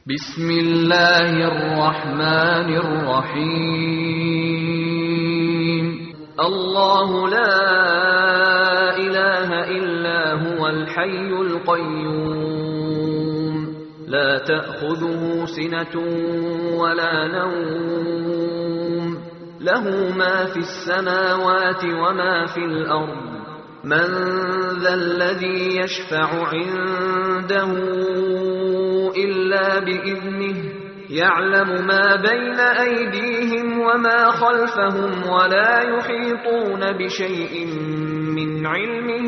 بسم الله الرحمن الرحيم الله لا إله إلا هو الحي القيوم لا تأخذه سنة ولا نوم له ما في السماوات وما في الأرض من ذا الذي يشفع عنده إلا بإذنه يعلم ما بين أيديهم وما خلفهم ولا يحيطون بشيء من علمه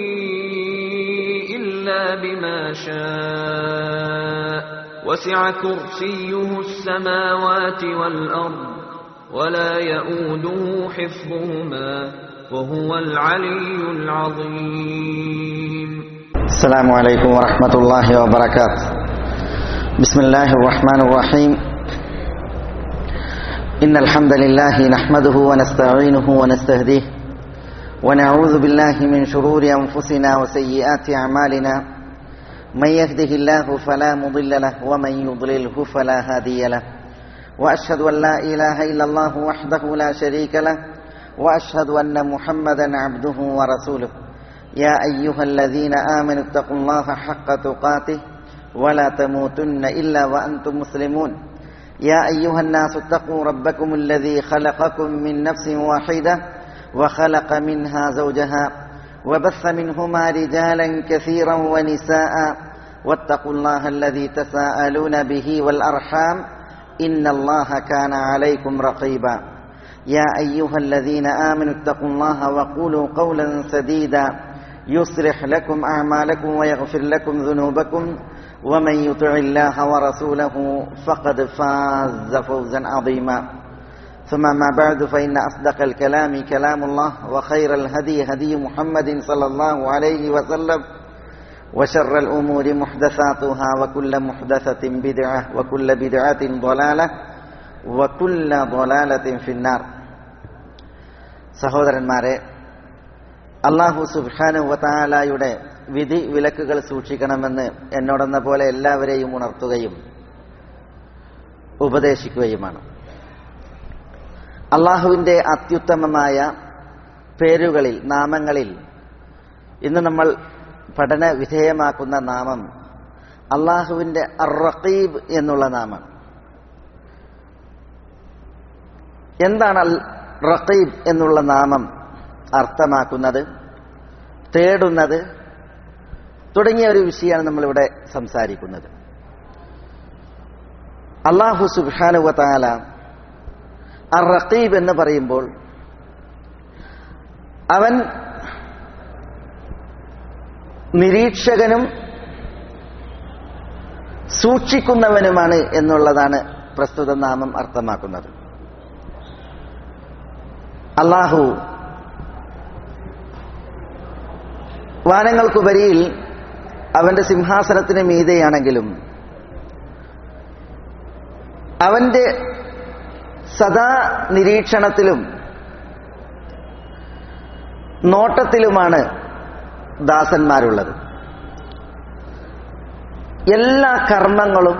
إلا بما شاء وسع كرسيه السماوات والأرض ولا يؤوده حفظهما وهو العلي العظيم السلام عليكم ورحمة الله وبركاته بسم الله الرحمن الرحيم إن الحمد لله نحمده ونستعينه ونستهديه ونعوذ بالله من شرور أنفسنا وسيئات أعمالنا من يهده الله فلا مضل له ومن يضلله فلا هادي له وأشهد أن لا إله إلا الله وحده لا شريك له وأشهد أن محمدا عبده ورسوله يا أيها الذين آمنوا اتقوا الله حق تقاته ولا تموتن إلا وأنتم مسلمون يا أيها الناس اتقوا ربكم الذي خلقكم من نفس واحدة وخلق منها زوجها وبث منهما رجالا كثيرا ونساء واتقوا الله الذي تساءلون به والأرحام إن الله كان عليكم رقيبا يا أيها الذين آمنوا اتقوا الله وقولوا قولا سديدا يصلح لكم أعمالكم ويغفر لكم ذنوبكم ومن يطع الله ورسوله فقد فاز فوزا عظيما ثم ما بعد فإن أصدق الكلام كلام الله وخير الهدي هدي محمد صلى الله عليه وسلم وشر الأمور محدثاتها وكل محدثة بدعة وكل بدعة ضلالة വക്കുല്ല ദൊലാലത്തിൻ ഫിന്നാർ സഹോദരന്മാരെ അള്ളാഹു സുബാനു വതാലായുടെ വിധി വിലക്കുകൾ സൂക്ഷിക്കണമെന്ന് എന്നോടെന്ന പോലെ എല്ലാവരെയും ഉണർത്തുകയും ഉപദേശിക്കുകയുമാണ് അള്ളാഹുവിൻ്റെ അത്യുത്തമമായ പേരുകളിൽ നാമങ്ങളിൽ ഇന്ന് നമ്മൾ പഠന വിധേയമാക്കുന്ന നാമം അള്ളാഹുവിൻ്റെ അറഖീബ് എന്നുള്ള നാമം എന്താണ് അൽ റഖീബ് എന്നുള്ള നാമം അർത്ഥമാക്കുന്നത് തേടുന്നത് തുടങ്ങിയ ഒരു വിഷയമാണ് നമ്മളിവിടെ സംസാരിക്കുന്നത് അള്ളാഹു സുബാനുവത്താല അർ റഖീബ് എന്ന് പറയുമ്പോൾ അവൻ നിരീക്ഷകനും സൂക്ഷിക്കുന്നവനുമാണ് എന്നുള്ളതാണ് പ്രസ്തുത നാമം അർത്ഥമാക്കുന്നത് അള്ളാഹു വാനങ്ങൾക്കുപരിയിൽ അവന്റെ സിംഹാസനത്തിന് മീതെയാണെങ്കിലും അവന്റെ സദാ നിരീക്ഷണത്തിലും നോട്ടത്തിലുമാണ് ദാസന്മാരുള്ളത് എല്ലാ കർമ്മങ്ങളും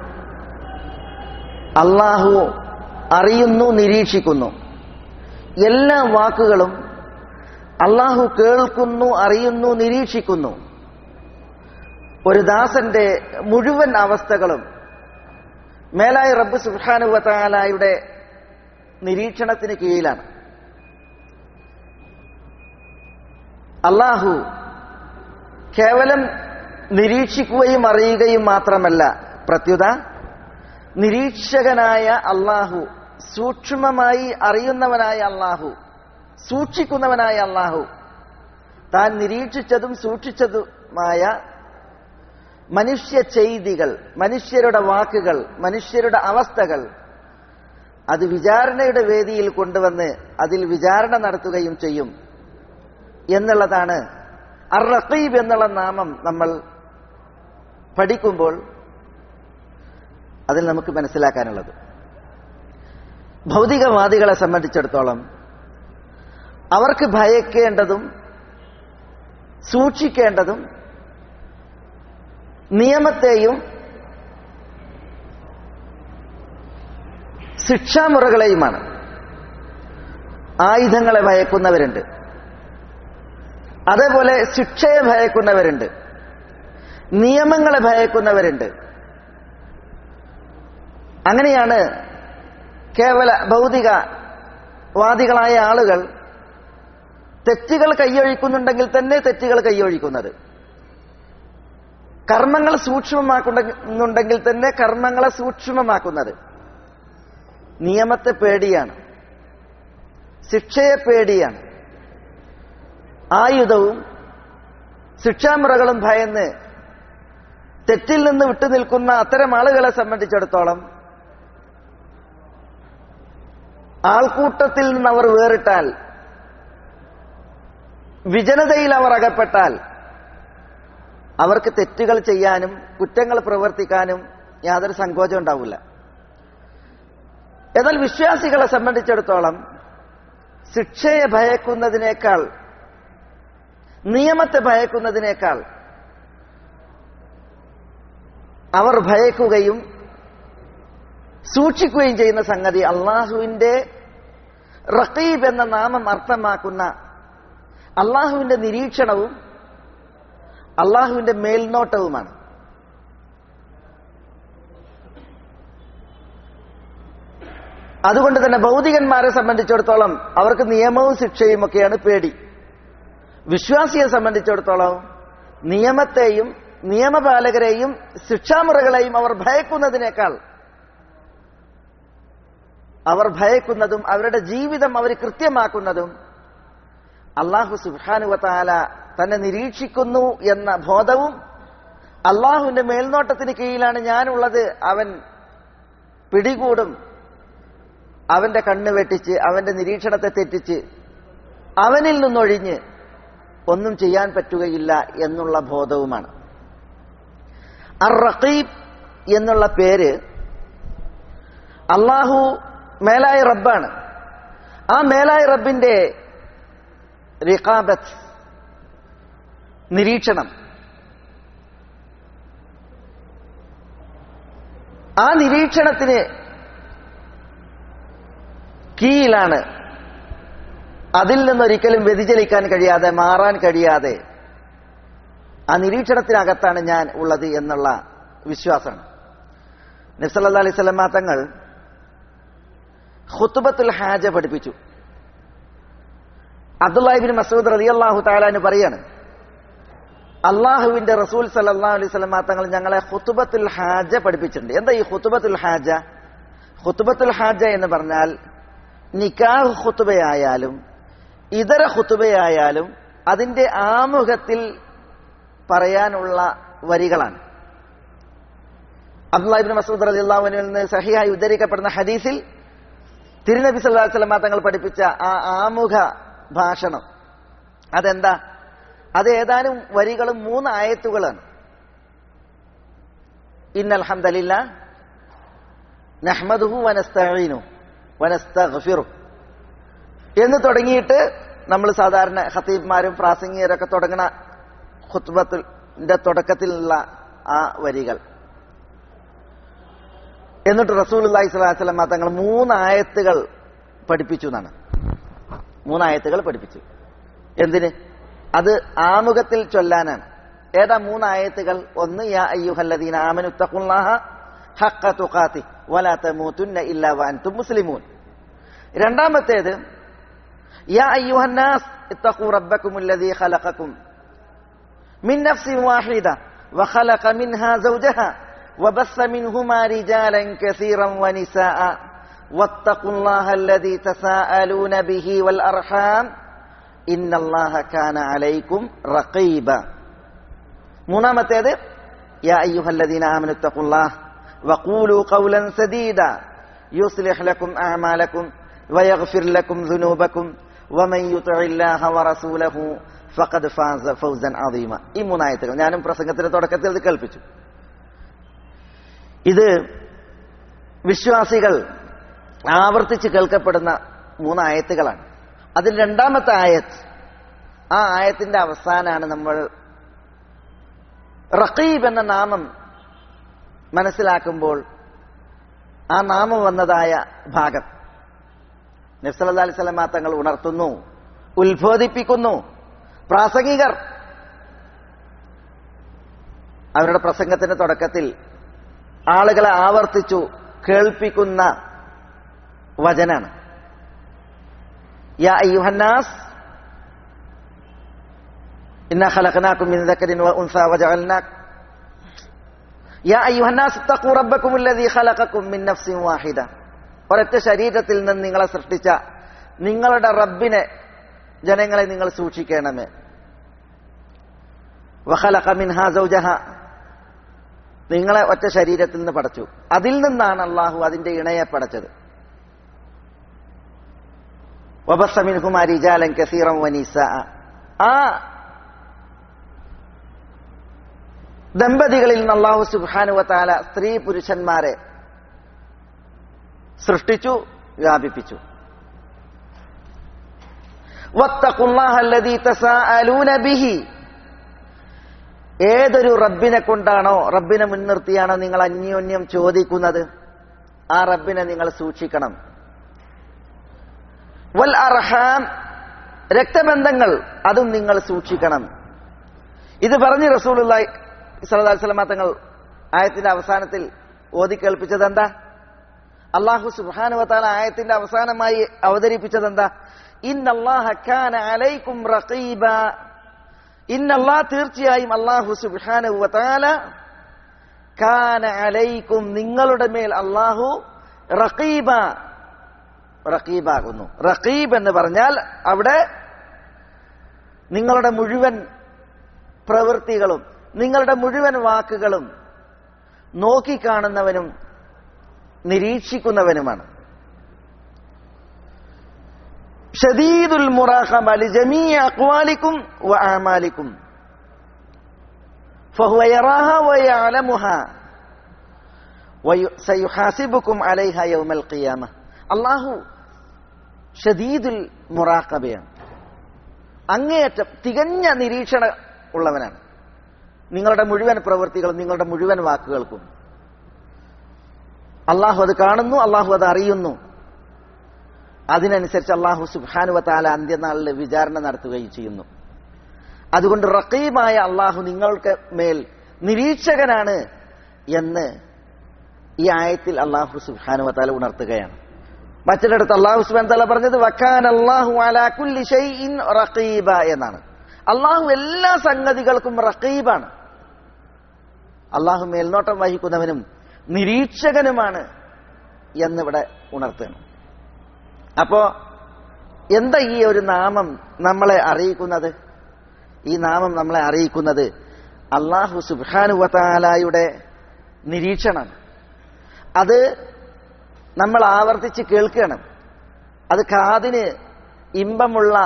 അള്ളാഹു അറിയുന്നു നിരീക്ഷിക്കുന്നു എല്ലാ വാക്കുകളും അള്ളാഹു കേൾക്കുന്നു അറിയുന്നു നിരീക്ഷിക്കുന്നു ഒരു ദാസന്റെ മുഴുവൻ അവസ്ഥകളും മേലായ റബ്ബ് സുഹാനുവത്താലായുടെ നിരീക്ഷണത്തിന് കീഴിലാണ് അള്ളാഹു കേവലം നിരീക്ഷിക്കുകയും അറിയുകയും മാത്രമല്ല പ്രത്യുത നിരീക്ഷകനായ അള്ളാഹു സൂക്ഷ്മമായി അറിയുന്നവനായ അള്ളാഹു സൂക്ഷിക്കുന്നവനായ അള്ളാഹു താൻ നിരീക്ഷിച്ചതും സൂക്ഷിച്ചതുമായ മനുഷ്യ ചെയ്തികൾ മനുഷ്യരുടെ വാക്കുകൾ മനുഷ്യരുടെ അവസ്ഥകൾ അത് വിചാരണയുടെ വേദിയിൽ കൊണ്ടുവന്ന് അതിൽ വിചാരണ നടത്തുകയും ചെയ്യും എന്നുള്ളതാണ് അർ റഖീബ് എന്നുള്ള നാമം നമ്മൾ പഠിക്കുമ്പോൾ അതിൽ നമുക്ക് മനസ്സിലാക്കാനുള്ളത് ഭൗതികവാദികളെ സംബന്ധിച്ചിടത്തോളം അവർക്ക് ഭയക്കേണ്ടതും സൂക്ഷിക്കേണ്ടതും നിയമത്തെയും ശിക്ഷാമുറകളെയുമാണ് ആയുധങ്ങളെ ഭയക്കുന്നവരുണ്ട് അതേപോലെ ശിക്ഷയെ ഭയക്കുന്നവരുണ്ട് നിയമങ്ങളെ ഭയക്കുന്നവരുണ്ട് അങ്ങനെയാണ് കേവല ഭൗതിക വാദികളായ ആളുകൾ തെറ്റുകൾ കൈയൊഴിക്കുന്നുണ്ടെങ്കിൽ തന്നെ തെറ്റുകൾ കൈയൊഴിക്കുന്നത് കർമ്മങ്ങൾ സൂക്ഷ്മമാക്കുന്നുണ്ടെങ്കിൽ തന്നെ കർമ്മങ്ങളെ സൂക്ഷ്മമാക്കുന്നത് നിയമത്തെ പേടിയാണ് ശിക്ഷയെ പേടിയാണ് ആയുധവും ശിക്ഷാമുറകളും ഭയന്ന് തെറ്റിൽ നിന്ന് വിട്ടുനിൽക്കുന്ന അത്തരം ആളുകളെ സംബന്ധിച്ചിടത്തോളം ആൾക്കൂട്ടത്തിൽ നിന്ന് അവർ വേറിട്ടാൽ വിജനതയിൽ അവർ അകപ്പെട്ടാൽ അവർക്ക് തെറ്റുകൾ ചെയ്യാനും കുറ്റങ്ങൾ പ്രവർത്തിക്കാനും യാതൊരു സങ്കോചം ഉണ്ടാവില്ല എന്നാൽ വിശ്വാസികളെ സംബന്ധിച്ചിടത്തോളം ശിക്ഷയെ ഭയക്കുന്നതിനേക്കാൾ നിയമത്തെ ഭയക്കുന്നതിനേക്കാൾ അവർ ഭയക്കുകയും സൂക്ഷിക്കുകയും ചെയ്യുന്ന സംഗതി അള്ളാഹുവിന്റെ റഖീബ് എന്ന നാമം അർത്ഥമാക്കുന്ന അള്ളാഹുവിന്റെ നിരീക്ഷണവും അള്ളാഹുവിന്റെ മേൽനോട്ടവുമാണ് അതുകൊണ്ട് തന്നെ ഭൗതികന്മാരെ സംബന്ധിച്ചിടത്തോളം അവർക്ക് നിയമവും ശിക്ഷയും ഒക്കെയാണ് പേടി വിശ്വാസിയെ സംബന്ധിച്ചിടത്തോളം നിയമത്തെയും നിയമപാലകരെയും ശിക്ഷാമുറകളെയും അവർ ഭയക്കുന്നതിനേക്കാൾ അവർ ഭയക്കുന്നതും അവരുടെ ജീവിതം അവർ കൃത്യമാക്കുന്നതും അള്ളാഹു സുബാനുവത്താല തന്നെ നിരീക്ഷിക്കുന്നു എന്ന ബോധവും അള്ളാഹുവിന്റെ മേൽനോട്ടത്തിന് കീഴിലാണ് ഞാനുള്ളത് അവൻ പിടികൂടും അവന്റെ കണ്ണ് വെട്ടിച്ച് അവന്റെ നിരീക്ഷണത്തെ തെറ്റിച്ച് അവനിൽ നിന്നൊഴിഞ്ഞ് ഒന്നും ചെയ്യാൻ പറ്റുകയില്ല എന്നുള്ള ബോധവുമാണ് അർ റഖീബ് എന്നുള്ള പേര് അള്ളാഹു മേലായ റബ്ബാണ് ആ മേലായ റബ്ബിന്റെ റിഖാബത്ത് നിരീക്ഷണം ആ നിരീക്ഷണത്തിന് കീഴിലാണ് അതിൽ നിന്നൊരിക്കലും വ്യതിചലിക്കാൻ കഴിയാതെ മാറാൻ കഴിയാതെ ആ നിരീക്ഷണത്തിനകത്താണ് ഞാൻ ഉള്ളത് എന്നുള്ള വിശ്വാസമാണ് നബ്സല്ലാ അലൈഹി സ്വലമാ തങ്ങൾ ഖുത്തുബത്തുൽ ഹാജ പഠിപ്പിച്ചു അബ്ദുല്ലാഹിബിൻ മസൂദ് റലി അള്ളാഹു താലാന് പറയാണ് അള്ളാഹുവിന്റെ റസൂൽ സല്ലാ അലൈഹി സ്വലമാ തങ്ങൾ ഞങ്ങളെ ഖുത്തുബത്തുൽ ഹാജ പഠിപ്പിച്ചിട്ടുണ്ട് എന്താ ഈ ഖുത്തുബത്തുൽ ഹാജ ഖുത്തുബത്തുൽ ഹാജ എന്ന് പറഞ്ഞാൽ നിക്കാഹ് ഖുത്തുബയായാലും ഇതര ഖുത്തുബയായാലും അതിന്റെ ആമുഖത്തിൽ പറയാനുള്ള വരികളാണ് അബ്ദുല്ലാഹിബിൻ മസൂദ് അലി അള്ളാഹുവിനിൽ നിന്ന് സഹിയായി ഉദ്ധരിക്കപ്പെടുന്ന ഹദീസിൽ തിരുനബി സല്ലല്ലാഹു അലൈഹി വസല്ലം തങ്ങൾ പഠിപ്പിച്ച ആ ആമുഖ ഭാഷണം അതെന്താ അത് ഏതാനും വരികളും മൂന്ന് ആയത്തുകളാണ് ഇന്നൽ ഹംദലില്ല നഹ്മദുഹു വനസ്തഈനു വനസ്തഗ്ഫിറു എന്ന് തുടങ്ങിയിട്ട് നമ്മൾ സാധാരണ ഖത്തീബ്മാരും പ്രാസംഗികരൊക്കെ തുടങ്ങുന്ന ഖുത്ബത്തിന്റെ തുടക്കത്തിലുള്ള ആ വരികൾ എന്നിട്ട് റസൂൽ അള്ളാഹി സ്വലാസ്ലം തങ്ങൾ മൂന്നായത്തുകൾ പഠിപ്പിച്ചു എന്നാണ് മൂന്നായത്തുകൾ പഠിപ്പിച്ചു എന്തിന് അത് ആമുഖത്തിൽ ചൊല്ലാനാണ് ഏതാ മൂന്നായത്തുകൾ ഒന്ന് യാ അയ്യുഹല്ലദീന ആമനു തഖുല്ലാഹ ഹഖ തുഖാതി വലാ തമൂതുന്ന ഇല്ലാ വഅൻതും മുസ്ലിമൂൻ രണ്ടാമത്തേത് യാ അയ്യുഹന്നാസ് ഇത്തഖൂ റബ്ബക്കുമുല്ലദീ ഖലഖക്കും മിൻ നഫ്സിൻ വാഹിദ وخلق منها زوجها وبث منهما رجالا كثيرا ونساء واتقوا الله الذي تساءلون به والأرحام إن الله كان عليكم رقيبا മൂന്നാമത്തേത് يا أيها الذين آمنوا اتقوا الله وقولوا قولا سديدا يصلح لكم أعمالكم ويغفر لكم ذنوبكم ومن يطع الله ورسوله ഫഖദ് ഫാസ ഫൗസൻ അദീമ ഈ മൂന്നായത്തുകൾ ഞാനും പ്രസംഗത്തിന്റെ തുടക്കത്തിൽ ഇത് കേൾപ്പിച്ചു ഇത് വിശ്വാസികൾ ആവർത്തിച്ച് കേൾക്കപ്പെടുന്ന മൂന്നായത്തുകളാണ് അതിൽ രണ്ടാമത്തെ ആയത്ത് ആ ആയത്തിന്റെ അവസാനാണ് നമ്മൾ റഖീബ് എന്ന നാമം മനസ്സിലാക്കുമ്പോൾ ആ നാമം വന്നതായ ഭാഗം നബ്സല്ലാ അലൈഹി സ്വലമ തങ്ങൾ ഉണർത്തുന്നു ഉത്ബോധിപ്പിക്കുന്നു പ്രാസംഗികർ അവരുടെ പ്രസംഗത്തിന്റെ തുടക്കത്തിൽ ആളുകളെ ആവർത്തിച്ചു കേൾപ്പിക്കുന്ന വചനാണ് യാ അയ്യുഹന്നാസ് ഇന്ന ഖലഖനാകും മിൻ ദക്കരിൻ വ ഉൻസാ വജഅൽനാക് യാ അയ്യുഹന്നാസ് തഖൂ റബ്ബക്കും അല്ലദീ ഖലഖക്കും മിൻ നഫ്സിൻ വാഹിദ ഒരൊറ്റ ശരീരത്തിൽ നിന്ന് നിങ്ങളെ സൃഷ്ടിച്ച നിങ്ങളുടെ റബ്ബിനെ ജനങ്ങളെ നിങ്ങൾ സൂക്ഷിക്കണമേ വഖലഖ മിൻഹാ സൗജഹ നിങ്ങളെ ഒറ്റ ശരീരത്തിൽ നിന്ന് പടച്ചു അതിൽ നിന്നാണ് അള്ളാഹു അതിന്റെ ഇണയെ പടച്ചത് വബസമിൻകുമാരിജാലൻ കസീറം വനീസ ആ ദമ്പതികളിൽ നിന്ന് അള്ളാഹു സുബാനുവത്താല സ്ത്രീ പുരുഷന്മാരെ സൃഷ്ടിച്ചു വ്യാപിപ്പിച്ചു ബിഹി ഏതൊരു റബ്ബിനെ കൊണ്ടാണോ റബ്ബിനെ മുൻനിർത്തിയാണോ നിങ്ങൾ അന്യോന്യം ചോദിക്കുന്നത് ആ റബ്ബിനെ നിങ്ങൾ സൂക്ഷിക്കണം വൽ അർഹാം രക്തബന്ധങ്ങൾ അതും നിങ്ങൾ സൂക്ഷിക്കണം ഇത് പറഞ്ഞ് റസൂലുള്ളാഹി സ്വല്ലല്ലാഹു അലൈഹി വസല്ലം തങ്ങൾ ആയത്തിന്റെ അവസാനത്തിൽ ഓതി കേൾപ്പിച്ചത് എന്താ അള്ളാഹു സുബ്ഹാനഹു വതആല ആയത്തിന്റെ അവസാനമായി അവതരിപ്പിച്ചത് എന്താ ഇന്നല്ലാഹ കാന അലൈക്കും റഖീബ ഇന്നല്ലാ തീർച്ചയായും അള്ളാഹു സുബ്ഹാനഹു വതആല കാന അലൈക്കും നിങ്ങളുടെ മേൽ അള്ളാഹു റഖീബ റഖീബാകുന്നു റഖീബ് എന്ന് പറഞ്ഞാൽ അവിടെ നിങ്ങളുടെ മുഴുവൻ പ്രവൃത്തികളും നിങ്ങളുടെ മുഴുവൻ വാക്കുകളും നോക്കിക്കാണുന്നവനും നിരീക്ഷിക്കുന്നവനുമാണ് ഷദീദുൽ മുറാഖബ ലിജമീ അഖ്വാലിക്കും വഅമാലിക്കും فهو يراها ويعلمها وسيحاسبكم عليها يوم القيامة അള്ളാഹു ഷദീദുൽ മുറാഖബയാണ് അങ്ങേയറ്റം തികഞ്ഞ നിരീക്ഷണ ഉള്ളവനാണ് നിങ്ങളുടെ മുഴുവൻ പ്രവൃത്തികളും നിങ്ങളുടെ മുഴുവൻ വാക്കുകൾക്കും അള്ളാഹു അത് കാണുന്നു അള്ളാഹു അത് അറിയുന്നു അതിനനുസരിച്ച് അള്ളാഹു സുബാനുവത്താല അന്ത്യനാളിൽ വിചാരണ നടത്തുകയും ചെയ്യുന്നു അതുകൊണ്ട് റക്കീമായ അള്ളാഹു നിങ്ങൾക്ക് മേൽ നിരീക്ഷകനാണ് എന്ന് ഈ ആയത്തിൽ അള്ളാഹു സുബാനുവത്താല ഉണർത്തുകയാണ് മറ്റൊരിടത്ത് അള്ളാഹു സുബാൻ തല പറഞ്ഞത് വക്കാൻ അള്ളാഹു അലാക്കുല്ലി ഷൈഇൻ റഖീബ എന്നാണ് അള്ളാഹു എല്ലാ സംഗതികൾക്കും റഖീബാണ് അള്ളാഹു മേൽനോട്ടം വഹിക്കുന്നവനും നിരീക്ഷകനുമാണ് എന്നിവിടെ ഉണർത്തുകയാണ് അപ്പോ എന്താ ഈ ഒരു നാമം നമ്മളെ അറിയിക്കുന്നത് ഈ നാമം നമ്മളെ അറിയിക്കുന്നത് അള്ളാഹു സുബാനുവതാലായുടെ നിരീക്ഷണം അത് നമ്മൾ ആവർത്തിച്ച് കേൾക്കണം അത് കാതിന് ഇമ്പമുള്ള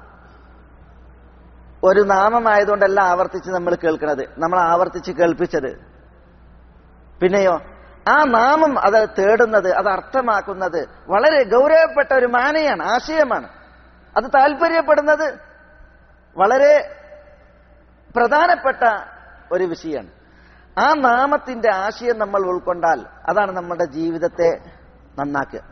ഒരു നാമമായതുകൊണ്ടല്ല ആവർത്തിച്ച് നമ്മൾ കേൾക്കുന്നത് നമ്മൾ ആവർത്തിച്ച് കേൾപ്പിച്ചത് പിന്നെയോ ആ നാമം അത് തേടുന്നത് അത് അർത്ഥമാക്കുന്നത് വളരെ ഗൗരവപ്പെട്ട ഒരു മാനയാണ് ആശയമാണ് അത് താല്പര്യപ്പെടുന്നത് വളരെ പ്രധാനപ്പെട്ട ഒരു വിഷയമാണ് ആ നാമത്തിന്റെ ആശയം നമ്മൾ ഉൾക്കൊണ്ടാൽ അതാണ് നമ്മുടെ ജീവിതത്തെ നന്നാക്കുക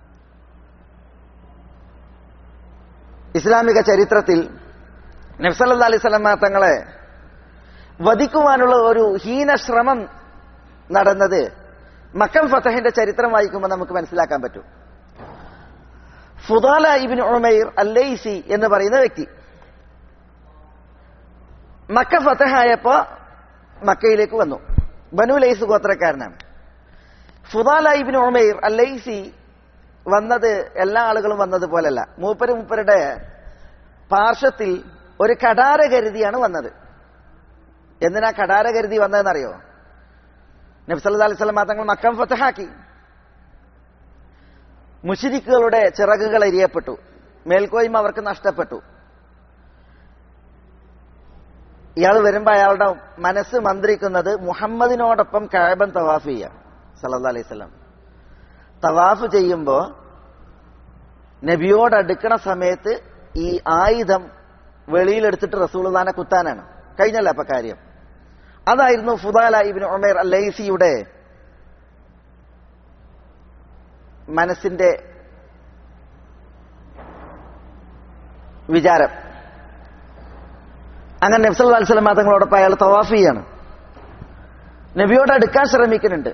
ഇസ്ലാമിക ചരിത്രത്തിൽ നബ്സല്ലാ അലൈഹി സ്വലമ തങ്ങളെ വധിക്കുവാനുള്ള ഒരു ഹീനശ്രമം നടന്നത് മക്കം ഫത്തഹിന്റെ ചരിത്രം വായിക്കുമ്പോൾ നമുക്ക് മനസ്സിലാക്കാൻ പറ്റും ഫുദാല ഇബിൻ ഉമൈർ അല്ലൈസി എന്ന് പറയുന്ന വ്യക്തി മക്ക ഫത്തഹായപ്പോ മക്കയിലേക്ക് വന്നു ബനു ലൈസ് ഗോത്രക്കാരനാണ് ഫുദാല ഇബിൻ ഉമൈർ അല്ലൈസി വന്നത് എല്ലാ ആളുകളും വന്നത് പോലല്ല മൂപ്പര് മൂപ്പരുടെ പാർശ്വത്തിൽ ഒരു കടാര കരുതിയാണ് വന്നത് എന്തിനാ കടാര കരുതി വന്നതെന്നറിയോ നബ്സല്ലാ അലൈഹി സ്വലം തങ്ങൾ മക്കം ഫത്തഹാക്കി മുഷിരിക്കുകളുടെ ചിറകുകൾ എരിയപ്പെട്ടു മേൽക്കോയ്മ അവർക്ക് നഷ്ടപ്പെട്ടു ഇയാൾ വരുമ്പോ അയാളുടെ മനസ്സ് മന്ത്രിക്കുന്നത് മുഹമ്മദിനോടൊപ്പം കഴബൻ തവാഫ് ചെയ്യാം സല്ലാ അലൈഹി സ്വലം തവാഫ് ചെയ്യുമ്പോ നബിയോട് അടുക്കണ സമയത്ത് ഈ ആയുധം വെളിയിലെടുത്തിട്ട് റസൂൽദാനെ കുത്താനാണ് കഴിഞ്ഞല്ല അപ്പൊ കാര്യം അതായിരുന്നു ഫുദാല ഇബിൻ ഉമേർ അല്ലൈസിയുടെ മനസ്സിന്റെ വിചാരം അങ്ങനെ നബ്സൽ അലിസ്ലാം തങ്ങളോടൊപ്പം അയാൾ തവാഫ് ചെയ്യാണ് നബിയോട് അടുക്കാൻ ശ്രമിക്കുന്നുണ്ട്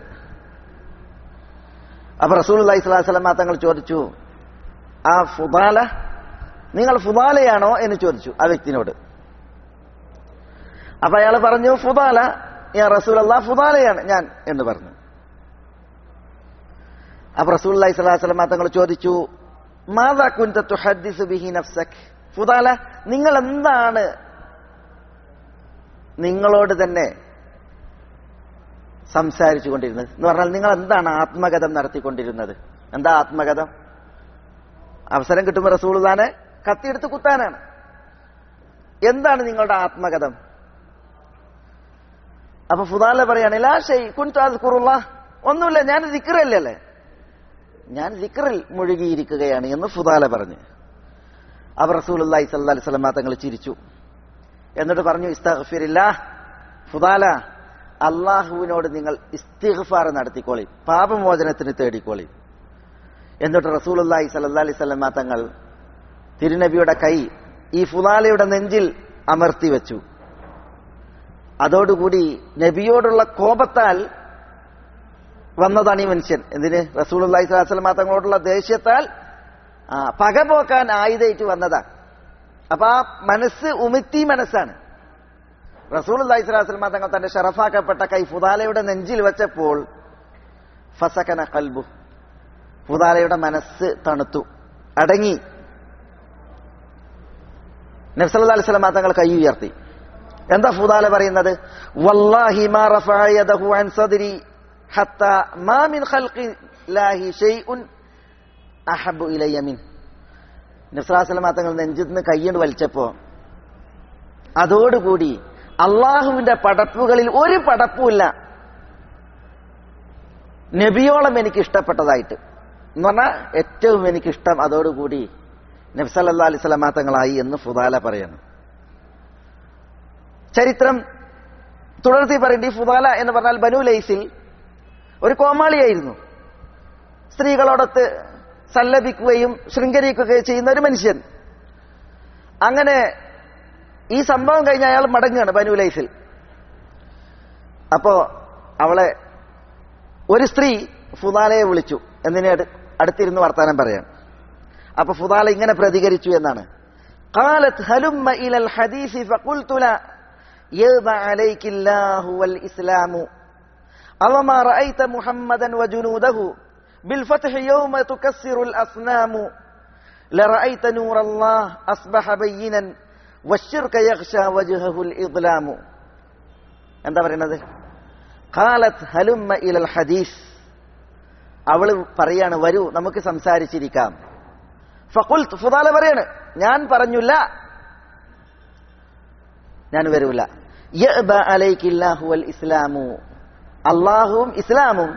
അപ്പൊ റസൂൽ അലൈഹി സ്വലാസ്ലാം തങ്ങൾ ചോദിച്ചു ആ ഫുദാല നിങ്ങൾ ഫുദാലയാണോ എന്ന് ചോദിച്ചു ആ വ്യക്തിനോട് അപ്പൊ അയാൾ പറഞ്ഞു ഫുദാല ഞാൻ റസൂൽ അല്ലാ ഫുദാലയാണ് ഞാൻ എന്ന് പറഞ്ഞു അപ്പൊ റസൂൽ അലൈഹി സ്വലാസ്ലാം തങ്ങൾ ചോദിച്ചു മാതാ കുൻത തുഹദ്ദിസു ബിഹി നഫ്സക് ഫുദാല നിങ്ങൾ എന്താണ് നിങ്ങളോട് തന്നെ സംസാരിച്ചു കൊണ്ടിരുന്നത് എന്ന് പറഞ്ഞാൽ നിങ്ങൾ എന്താണ് ആത്മകഥം നടത്തിക്കൊണ്ടിരുന്നത് എന്താ ആത്മകഥം അവസരം കിട്ടുമ്പോൾ റസൂൾദാനെ കത്തിയെടുത്ത് കുത്താനാണ് എന്താണ് നിങ്ങളുടെ ആത്മകഥം അപ്പൊ ഫുദാല പറയാണ് ലാ ഷെയ് കുൻകുറുള്ള ഒന്നുമില്ല ഞാൻ ദിക്റല്ലേ ഞാൻ ദിക്റിൽ മുഴുകിയിരിക്കുകയാണ് എന്ന് ഫുദാല പറഞ്ഞു അവർ റസൂൽ അള്ളാഹി സല്ലാ അലൈഹി സ്വലമ തങ്ങൾ ചിരിച്ചു എന്നിട്ട് പറഞ്ഞു ഇസ്തഫിരില്ല ഫുദാല അള്ളാഹുവിനോട് നിങ്ങൾ ഇസ്തിഗ്ഫാർ നടത്തിക്കോളി പാപമോചനത്തിന് തേടിക്കോളി എന്നിട്ട് റസൂൽ അള്ളാഹി സല്ലാ അലൈഹി സ്വലമ തങ്ങൾ തിരുനബിയുടെ കൈ ഈ ഫുദാലയുടെ നെഞ്ചിൽ അമർത്തി വെച്ചു അതോടുകൂടി നബിയോടുള്ള കോപത്താൽ വന്നതാണ് ഈ മനുഷ്യൻ എന്തിന് റസൂൽ അള്ളാഹി സ്വലാസ്ലമ തങ്ങളോടുള്ള ദേഷ്യത്താൽ ആ, പക പോക്കാൻ ആയുധേറ്റ് വന്നതാ അപ്പൊ ആ മനസ്സ് ഉമിത്തി മനസ്സാണ് റസൂൽ അള്ളാഹി സ്വലാസ്ലമ തങ്ങൾ തന്റെ ഷറഫാക്കപ്പെട്ട കൈ ഫുദാലയുടെ നെഞ്ചിൽ വെച്ചപ്പോൾ ഫസക്കന കൽബു ഫുദാലയുടെ മനസ്സ് തണുത്തു അടങ്ങി നബ്സല്ലാ അലൈഹി സ്വലമ തങ്ങൾ കൈ ഉയർത്തി എന്താ ഫുദാല പറയുന്നത് വല്ലാഹി മാ റഫഅ യദഹു അൻ സദ്രി ഹത്താ മാ മിൻ ഖൽഖി ലാഹി ഷൈഉൻ അഹബ്ബു ഇലയ്യ മിൻ നബ്സല്ലാ തങ്ങൾ നെഞ്ചിൽ നിന്ന് കൈയ്യണ്ട് വലിച്ചപ്പോ അതോടുകൂടി അള്ളാഹുവിന്റെ പടപ്പുകളിൽ ഒരു പടപ്പുമില്ല നബിയോളം എനിക്ക് ഇഷ്ടപ്പെട്ടതായിട്ട് എന്ന് പറഞ്ഞാൽ ഏറ്റവും എനിക്കിഷ്ടം അതോടുകൂടി നബ്സല്ലാ അലൈഹി സ്വലാ തങ്ങളായി എന്ന് ഫുദാല പറയുന്നു ചരിത്രം തുടർത്തി പറയേണ്ടി ഫുദാല എന്ന് പറഞ്ഞാൽ ബനു ലൈസിൽ ഒരു കോമാളിയായിരുന്നു സ്ത്രീകളോടൊത്ത് സല്ലപിക്കുകയും ശൃംഗരിക്കുകയും ചെയ്യുന്ന ഒരു മനുഷ്യൻ അങ്ങനെ ഈ സംഭവം കഴിഞ്ഞ് അയാൾ മടങ്ങുകയാണ് ബനു ലൈസിൽ അപ്പോ അവളെ ഒരു സ്ത്രീ ഫുദാലയെ വിളിച്ചു എന്തിനെ അടു- അടുത്തിരുന്ന് വർത്താനം പറയാൻ അപ്പൊ ഫുദാല ഇങ്ങനെ പ്രതികരിച്ചു എന്നാണ് قالت هلم إلى الحديث فقلت لا يرضى عليك الله والإسلام أوما رأيت محمدا وجنوده بالفتح يوم تكسر الأصنام لرأيت نور الله أصبح بينا والشرك يغشى وجهه الإظلام എന്താ പറയുന്നത് കാലത്ത് ഹലുമ്മ ഇലൽ ഹദീസ് അവള് പറയാണ് വരൂ നമുക്ക് സംസാരിച്ചിരിക്കാം ഫക്കുൽ ഫുദാല പറയാണ് ഞാൻ പറഞ്ഞില്ല ഞാൻ വരൂല യഅബ അലൈക്കില്ലാഹു വൽ ഇസ്ലാമു അള്ളാഹുവും ഇസ്ലാമും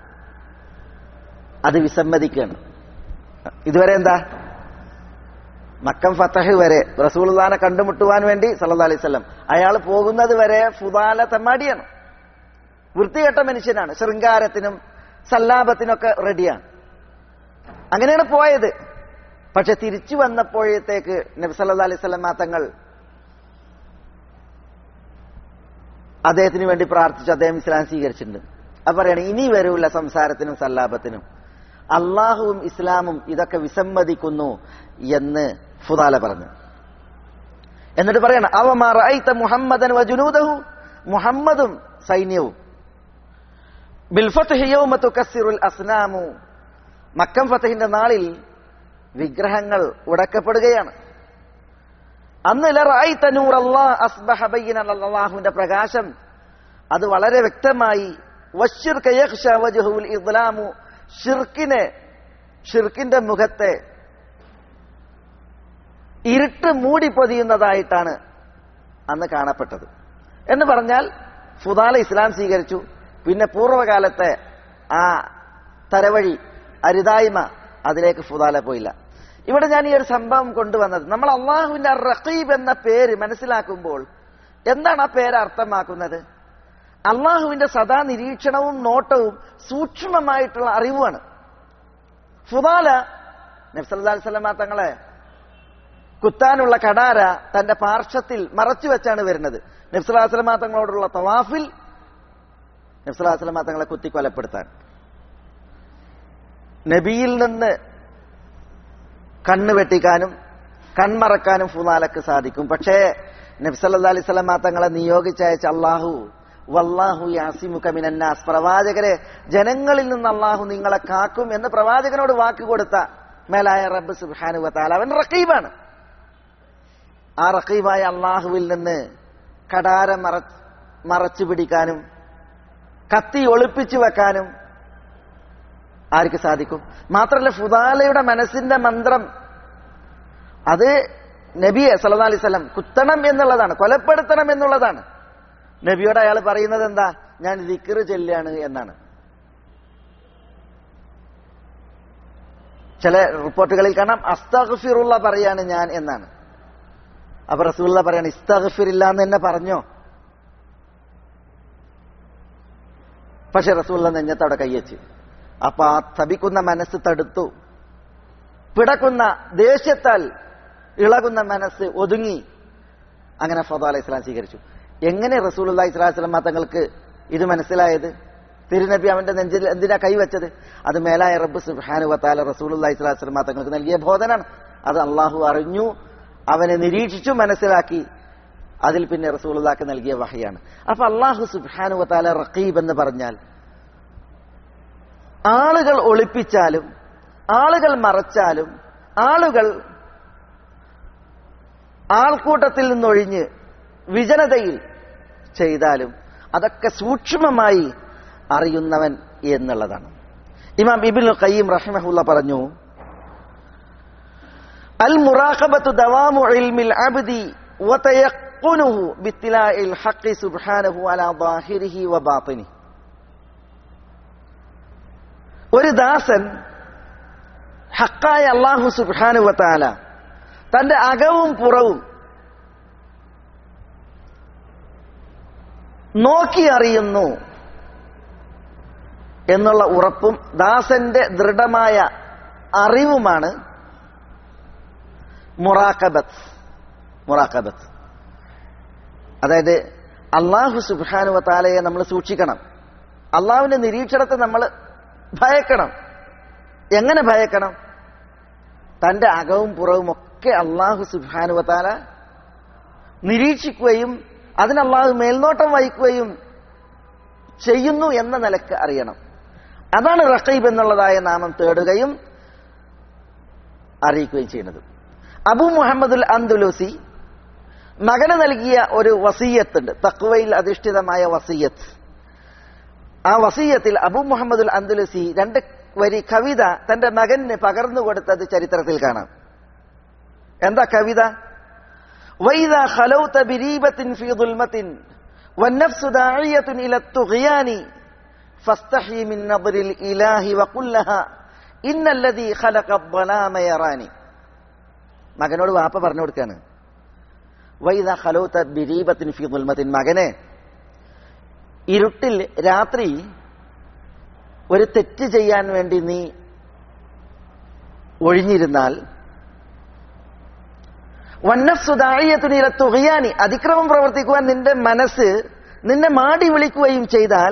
അത് വിസമ്മതിക്കുകയാണ് ഇതുവരെ എന്താ മക്കം ഫത്തഹ് വരെ റസൂൽദാനെ കണ്ടുമുട്ടുവാൻ വേണ്ടി സല്ലല്ലാഹു അലൈഹി വസല്ലം അയാൾ പോകുന്നത് വരെ ഫുദാല തെമ്മാടിയാണ് വൃത്തികെട്ട മനുഷ്യനാണ് ശൃംഗാരത്തിനും സല്ലാപത്തിനൊക്കെ റെഡിയാണ് അങ്ങനെയാണ് പോയത് പക്ഷെ തിരിച്ചു വന്നപ്പോഴത്തേക്ക് നബി സല്ലല്ലാഹു അലൈഹി വസല്ലം തങ്ങൾ അദ്ദേഹത്തിന് വേണ്ടി പ്രാർത്ഥിച്ചു അദ്ദേഹം ഇസ്ലാം സ്വീകരിച്ചിട്ടുണ്ട് അപ്പൊ പറയാണ് ഇനി വരൂല സംസാരത്തിനും സല്ലാപത്തിനും അള്ളാഹുവും ഇസ്ലാമും ഇതൊക്കെ വിസമ്മതിക്കുന്നു എന്ന് ഫുദാല പറഞ്ഞു എന്നിട്ട് പറയണം അവമാ റഅയ്ത മുഹമ്മദൻ വജുനൂദഹു മുഹമ്മദും സൈന്യവും ബിൽഫത്ഹി യൗമ തുകസ്സിറുൽ അസ്നാമു മക്കം ഫതഹിന്റെ നാളിൽ വിഗ്രഹങ്ങൾ ഉടക്കപ്പെടുകയാണ് അന്ന് ലറഅയ്ത നൂർ അല്ലാഹ് അസ്ബഹ ബയ്യന അല്ലാഹുവിന്റെ പ്രകാശം അത് വളരെ വ്യക്തമായി വശിർക യഖ്ശ വജ്ഹുൽ ഇദ്ലാമു ഷിർക്കിനെ ഷിർക്കിന്റെ മുഖത്തെ ഇരുട്ട് മൂടി പൊതിയുന്നതായിട്ടാണ് അന്ന് കാണപ്പെട്ടത് എന്ന് പറഞ്ഞാൽ ഫുദാല ഇസ്ലാം സ്വീകരിച്ചു പിന്നെ പൂർവ്വകാലത്തെ ആ തരവഴി അരുതായ്മ അതിലേക്ക് ഫുദാല പോയില്ല ഇവിടെ ഞാൻ ഈ ഒരു സംഭവം കൊണ്ടുവന്നത് നമ്മൾ അള്ളാഹുവിന്റെ റഖീബ് എന്ന പേര് മനസ്സിലാക്കുമ്പോൾ എന്താണ് ആ പേര് അർത്ഥമാക്കുന്നത് അള്ളാഹുവിന്റെ സദാ നിരീക്ഷണവും നോട്ടവും സൂക്ഷ്മമായിട്ടുള്ള അറിവുമാണ് ഫുദാല നബ്സല്ലാ സ്വലമ തങ്ങളെ കുത്താനുള്ള കടാര തന്റെ പാർശ്വത്തിൽ മറച്ചു വെച്ചാണ് വരുന്നത് നബ്സല്ലാ സ്വലമ തങ്ങളോടുള്ള തവാഫിൽ നബ്സല്ലാ സ്വലമ തങ്ങളെ കുത്തി കൊലപ്പെടുത്താൻ നബിയിൽ നിന്ന് കണ്ണ് വെട്ടിക്കാനും കൺമറക്കാനും ഫുദാലക്ക് സാധിക്കും പക്ഷേ നബ്സല്ലാ അലൈഹി സ്വലമ തങ്ങളെ നിയോഗിച്ചയച്ച അള്ളാഹു വല്ലാഹു യാസിമുക മിനന്നാസ് പ്രവാചകരെ ജനങ്ങളിൽ നിന്ന് അള്ളാഹു നിങ്ങളെ കാക്കും എന്ന് പ്രവാചകനോട് വാക്ക് കൊടുത്ത മേലായ റബ്ബ് സുബ്ഹാനു വതാല അവൻ റഖീബാണ് ആ റഖീബായ അള്ളാഹുവിൽ നിന്ന് കടാര മറ മറച്ചു പിടിക്കാനും കത്തി ഒളിപ്പിച്ചു വെക്കാനും ആർക്ക് സാധിക്കും മാത്രമല്ല ഫുദാലയുടെ മനസ്സിന്റെ മന്ത്രം അത് നബിയെ സല്ലാ അലൈഹി സ്വലം കുത്തണം എന്നുള്ളതാണ് കൊലപ്പെടുത്തണം എന്നുള്ളതാണ് നബിയോട് അയാൾ പറയുന്നത് എന്താ ഞാൻ ദിക്കറ് ചെല്ലാണ് എന്നാണ് ചില റിപ്പോർട്ടുകളിൽ കാണാം അസ്തഗ്ഫിറുള്ള പറയാണ് ഞാൻ എന്നാണ് അപ്പൊ റസൂള്ള പറയാണ് ഇസ്തഗ്ഫിറില്ല എന്ന് തന്നെ പറഞ്ഞോ പക്ഷെ റസൂള്ള നെഞ്ഞത്ത് അവിടെ കൈവച്ച് അപ്പൊ ആ തപിക്കുന്ന മനസ്സ് തടുത്തു പിടക്കുന്ന ദേഷ്യത്താൽ ഇളകുന്ന മനസ്സ് ഒതുങ്ങി അങ്ങനെ ഫത അലൈഹി സ്വലാം സ്വീകരിച്ചു എങ്ങനെ റസൂൽ അള്ളഹി സ്വലാസ്ലം തങ്ങൾക്ക് ഇത് മനസ്സിലായത് തിരുനബി അവന്റെ നെഞ്ചിൽ എന്തിനാ കൈവച്ചത് അത് മേലായ റബ്ബ് സുബാനു വത്താല റസൂൽ അള്ളഹി സ്വലാസ്ലം തങ്ങൾക്ക് നൽകിയ ബോധനാണ് അത് അള്ളാഹു അറിഞ്ഞു അവനെ നിരീക്ഷിച്ചു മനസ്സിലാക്കി അതിൽ പിന്നെ റസൂലുള്ളാക്ക് നൽകിയ വഹയാണ് അപ്പൊ അള്ളാഹു സുബാനു വത്താല റഖീബ് എന്ന് പറഞ്ഞാൽ ആളുകൾ ഒളിപ്പിച്ചാലും ആളുകൾ മറച്ചാലും ആളുകൾ ആൾക്കൂട്ടത്തിൽ നിന്നൊഴിഞ്ഞ് വിജനതയിൽ ചെയ്താലും അതൊക്കെ സൂക്ഷ്മമായി അറിയുന്നവൻ എന്നുള്ളതാണ് ഇമാം ഇബിൻ ഖയ്യിം റഹിമഹുല്ല പറഞ്ഞു അൽ മുറാഖബത്തു ദവാമു ഇൽമിൽ അബ്ദി വതയഖുനുഹു ബിത്തിലാഇൽ ഹഖ് സുബ്ഹാനഹു അലാ ളാഹിരിഹി വബാത്തിനിഹി ഒരു ദാസൻ ഹക്കായ അള്ളാഹു സുബ്ഹാനു വതാല തന്റെ അകവും പുറവും നോക്കി അറിയുന്നു എന്നുള്ള ഉറപ്പും ദാസന്റെ ദൃഢമായ അറിവുമാണ് മുറാക്കബത്ത് മുറാക്കബത്ത് അതായത് അള്ളാഹു സുബാനു വത്താലയെ നമ്മൾ സൂക്ഷിക്കണം അള്ളാഹുവിന്റെ നിരീക്ഷണത്തെ നമ്മൾ ഭയക്കണം എങ്ങനെ ഭയക്കണം തന്റെ അകവും പുറവും ഒക്കെ അള്ളാഹു സുബാനു വത്താല നിരീക്ഷിക്കുകയും അതിന് അള്ളാഹു മേൽനോട്ടം വഹിക്കുകയും ചെയ്യുന്നു എന്ന നിലക്ക് അറിയണം അതാണ് റഖീബ് എന്നുള്ളതായ നാമം തേടുകയും അറിയിക്കുകയും ചെയ്യുന്നത് അബു മുഹമ്മദുൽ അന്തുലൂസി മകന് നൽകിയ ഒരു വസീയത്തുണ്ട് തക്വയിൽ അധിഷ്ഠിതമായ വസീയത്ത് ആ വസീയത്തിൽ അബു മുഹമ്മദുൽ അന്തുലസി രണ്ട് വരി കവിത തന്റെ മകന് പകർന്നു കൊടുത്തത് ചരിത്രത്തിൽ കാണാം എന്താ കവിത വൈദ ഖലൗത ബിരീബത്തിൻ ഫീ ദുൽമത്തിൻ والنفس داعية إلى الطغيان فاستحي من نظر الإله وقل لها إن الذي خلق الظلام يراني മകനോട് വാപ്പ പറഞ്ഞു കൊടുക്കാണ് വൈദ ഖലൗത ബിരീബത്തിൻ ഫീ ദുൽമത്തിൻ മകനെ ഇരുട്ടിൽ രാത്രി ഒരു തെറ്റ് ചെയ്യാൻ വേണ്ടി നീ ഒഴിഞ്ഞിരുന്നാൽ വന്നസുദാഴിയത്തിനിലത്തുകയാനി അതിക്രമം പ്രവർത്തിക്കുവാൻ നിന്റെ മനസ്സ് നിന്നെ മാടി വിളിക്കുകയും ചെയ്താൽ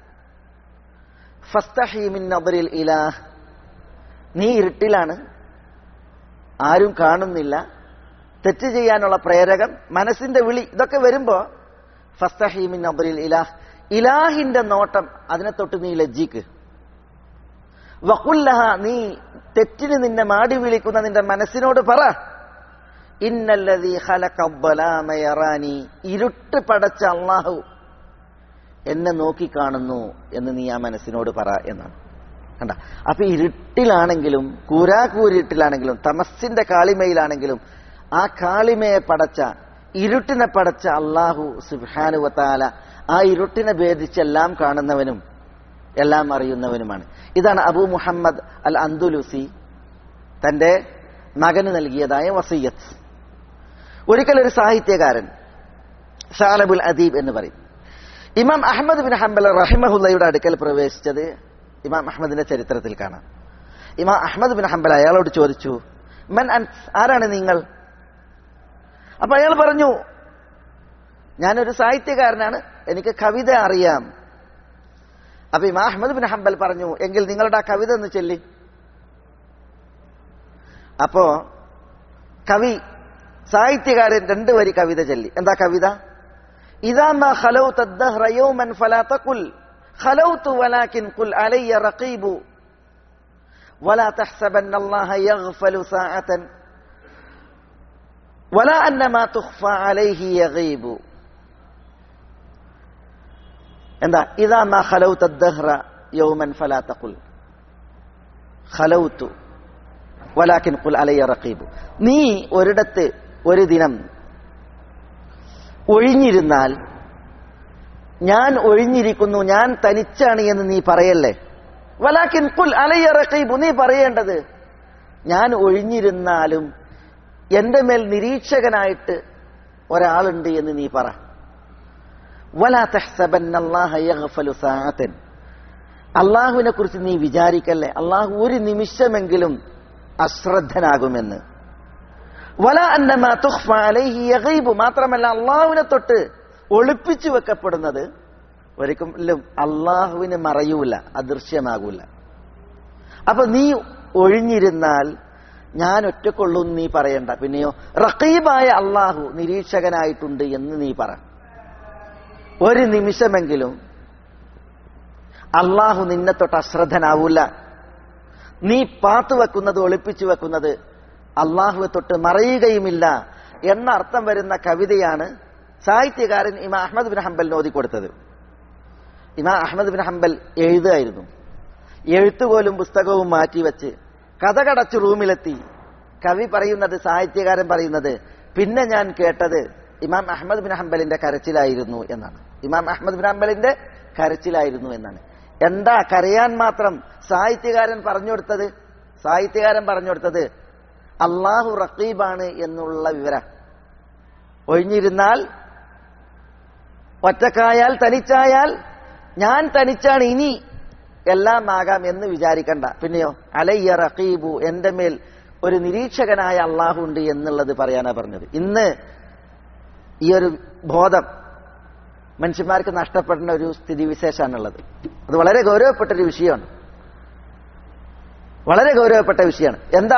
ഫസ്തഹീമിൻ നബറിൽ ഇലാഹ് നീ ഇരുട്ടിലാണ് ആരും കാണുന്നില്ല തെറ്റ് ചെയ്യാനുള്ള പ്രേരകം മനസ്സിന്റെ വിളി ഇതൊക്കെ വരുമ്പോ ഫസ്തഹീമിൻ നബറിൽ ഇലാഹ് ഇലാഹിന്റെ നോട്ടം അതിനെ തൊട്ട് നീ ലജ്ജിക്ക് വക്കുല്ലഹ നീ തെറ്റിന് നിന്നെ മാടി വിളിക്കുന്ന നിന്റെ മനസ്സിനോട് പറ ഇന്നല്ലതി ഖലഖബ്ബലാമയറാനി ഇരുട്ട് പടച്ച അള്ളാഹു എന്നെ നോക്കിക്കാണുന്നു എന്ന് നീ ആ മനസ്സിനോട് പറ എന്നാണ് കണ്ട അപ്പൊ ഇരുട്ടിലാണെങ്കിലും കൂരാകൂരിട്ടിലാണെങ്കിലും തമസിന്റെ കാളിമയിലാണെങ്കിലും ആ കാളിമയെ പടച്ച ഇരുട്ടിനെ പടച്ച അള്ളാഹു സുബാനുവത്താല ആ ഇരുട്ടിനെ ഭേദിച്ച് എല്ലാം കാണുന്നവനും എല്ലാം അറിയുന്നവനുമാണ് ഇതാണ് അബു മുഹമ്മദ് അൽ അന്തുലുസി തന്റെ മകന് നൽകിയതായ വസീയത്ത് ഒരിക്കൽ ഒരു സാഹിത്യകാരൻ ഷാലബുൽ അദീബ് എന്ന് പറയും ഇമാം അഹമ്മദ് ബിൻ ഹംബൽ റഹിമഹുല്ലയുടെ അടുക്കൽ പ്രവേശിച്ചത് ഇമാം അഹമ്മദിന്റെ ചരിത്രത്തിൽ കാണാം ഇമാ അഹമ്മദ് ബിൻ ഹംബൽ അയാളോട് ചോദിച്ചു മൻ അൻ ആരാണ് നിങ്ങൾ അപ്പൊ അയാൾ പറഞ്ഞു ഞാനൊരു സാഹിത്യകാരനാണ് എനിക്ക് കവിത അറിയാം അപ്പൊ ഇമാ അഹമ്മദ് ബിൻ ഹംബൽ പറഞ്ഞു എങ്കിൽ നിങ്ങളുടെ ആ കവിത ഒന്ന് ചൊല്ലി അപ്പോ കവി സാഹിത്യകാരൻ രണ്ടു വരി കവിത ചൊല്ലി എന്താ കവിത ഇതാ മാ ഖലൗത الدهر يوما فلا تقل خلوت ولكن قل علي رقيب ولا تحسبن الله يغفل ساعة ولا أن ما تخفى عليه يغيب എന്താ ഇതാ മാ ഖലൗത الدهر يوما فلا تقل خلوت വലാക്കിൻ കുൽ അലയ്യ റഖീബ് നീ ഒരിടത്ത് ഒരു ദിനം ഒഴിഞ്ഞിരുന്നാൽ ഞാൻ ഒഴിഞ്ഞിരിക്കുന്നു ഞാൻ തനിച്ചാണ് എന്ന് നീ പറയല്ലേ വലാക്കിൻ കുൽ അലയ്യ റഖീബ് നീ പറയേണ്ടത് ഞാൻ ഒഴിഞ്ഞിരുന്നാലും എന്റെ മേൽ നിരീക്ഷകനായിട്ട് ഒരാളുണ്ട് എന്ന് നീ പറ വലാ തഹ്സബന്നല്ലാഹ യഗ്ഫലു സാഅതൻ അള്ളാഹുവിനെ കുറിച്ച് നീ വിചാരിക്കല്ലേ അള്ളാഹു ഒരു നിമിഷമെങ്കിലും അശ്രദ്ധനാകുമെന്ന് വല അന്നമാ തുഖ്ഫ അലൈഹി യഗീബു മാത്രമല്ല അള്ളാഹുവിനെ തൊട്ട് ഒളിപ്പിച്ചു വെക്കപ്പെടുന്നത് ഒരിക്കലും അള്ളാഹുവിന് മറയൂല അദൃശ്യമാകൂല അപ്പൊ നീ ഒഴിഞ്ഞിരുന്നാൽ ഞാൻ ഒറ്റക്കൊള്ളൂ എന്ന് നീ പറയണ്ട പിന്നെയോ റഖീബായ അള്ളാഹു നിരീക്ഷകനായിട്ടുണ്ട് എന്ന് നീ പറ ഒരു നിമിഷമെങ്കിലും അള്ളാഹു നിന്നെ തൊട്ട് അശ്രദ്ധനാവൂല നീ പാത്തു വെക്കുന്നത് ഒളിപ്പിച്ചു വെക്കുന്നത് അള്ളാഹുവെ തൊട്ട് മറയുകയുമില്ല എന്ന അർത്ഥം വരുന്ന കവിതയാണ് സാഹിത്യകാരൻ ഇമാ അഹമ്മദ് ബിൻ ഹംബൽ ഓതി കൊടുത്തത് ഇമാ അഹമ്മദ് ബിൻ ഹംബൽ എഴുതുമായിരുന്നു എഴുത്തുപോലും പുസ്തകവും മാറ്റിവെച്ച് കഥ കടച്ച് റൂമിലെത്തി കവി പറയുന്നത് സാഹിത്യകാരൻ പറയുന്നത് പിന്നെ ഞാൻ കേട്ടത് ഇമാം അഹമ്മദ് ബിൻ ഹംബലിന്റെ കരച്ചിലായിരുന്നു എന്നാണ് ഇമാം അഹമ്മദ് ബിൻ ഹംബലിന്റെ കരച്ചിലായിരുന്നു എന്നാണ് എന്താ കരയാൻ മാത്രം സാഹിത്യകാരൻ പറഞ്ഞു കൊടുത്തത് സാഹിത്യകാരൻ പറഞ്ഞു കൊടുത്തത് അള്ളാഹു റക്കീബാണ് എന്നുള്ള വിവര ഒഴിഞ്ഞിരുന്നാൽ ഒറ്റക്കായാൽ തനിച്ചായാൽ ഞാൻ തനിച്ചാണ് ഇനി എല്ലാം ആകാം എന്ന് വിചാരിക്കണ്ട പിന്നെയോ അലയ്യ റഖീബു എന്റെ മേൽ ഒരു നിരീക്ഷകനായ അള്ളാഹു ഉണ്ട് എന്നുള്ളത് പറയാനാ പറഞ്ഞത് ഇന്ന് ഈ ഒരു ബോധം മനുഷ്യന്മാർക്ക് നഷ്ടപ്പെടുന്ന ഒരു സ്ഥിതിവിശേഷമാണുള്ളത് അത് വളരെ ഗൗരവപ്പെട്ട ഒരു വിഷയമാണ് വളരെ ഗൗരവപ്പെട്ട വിഷയമാണ് എന്താ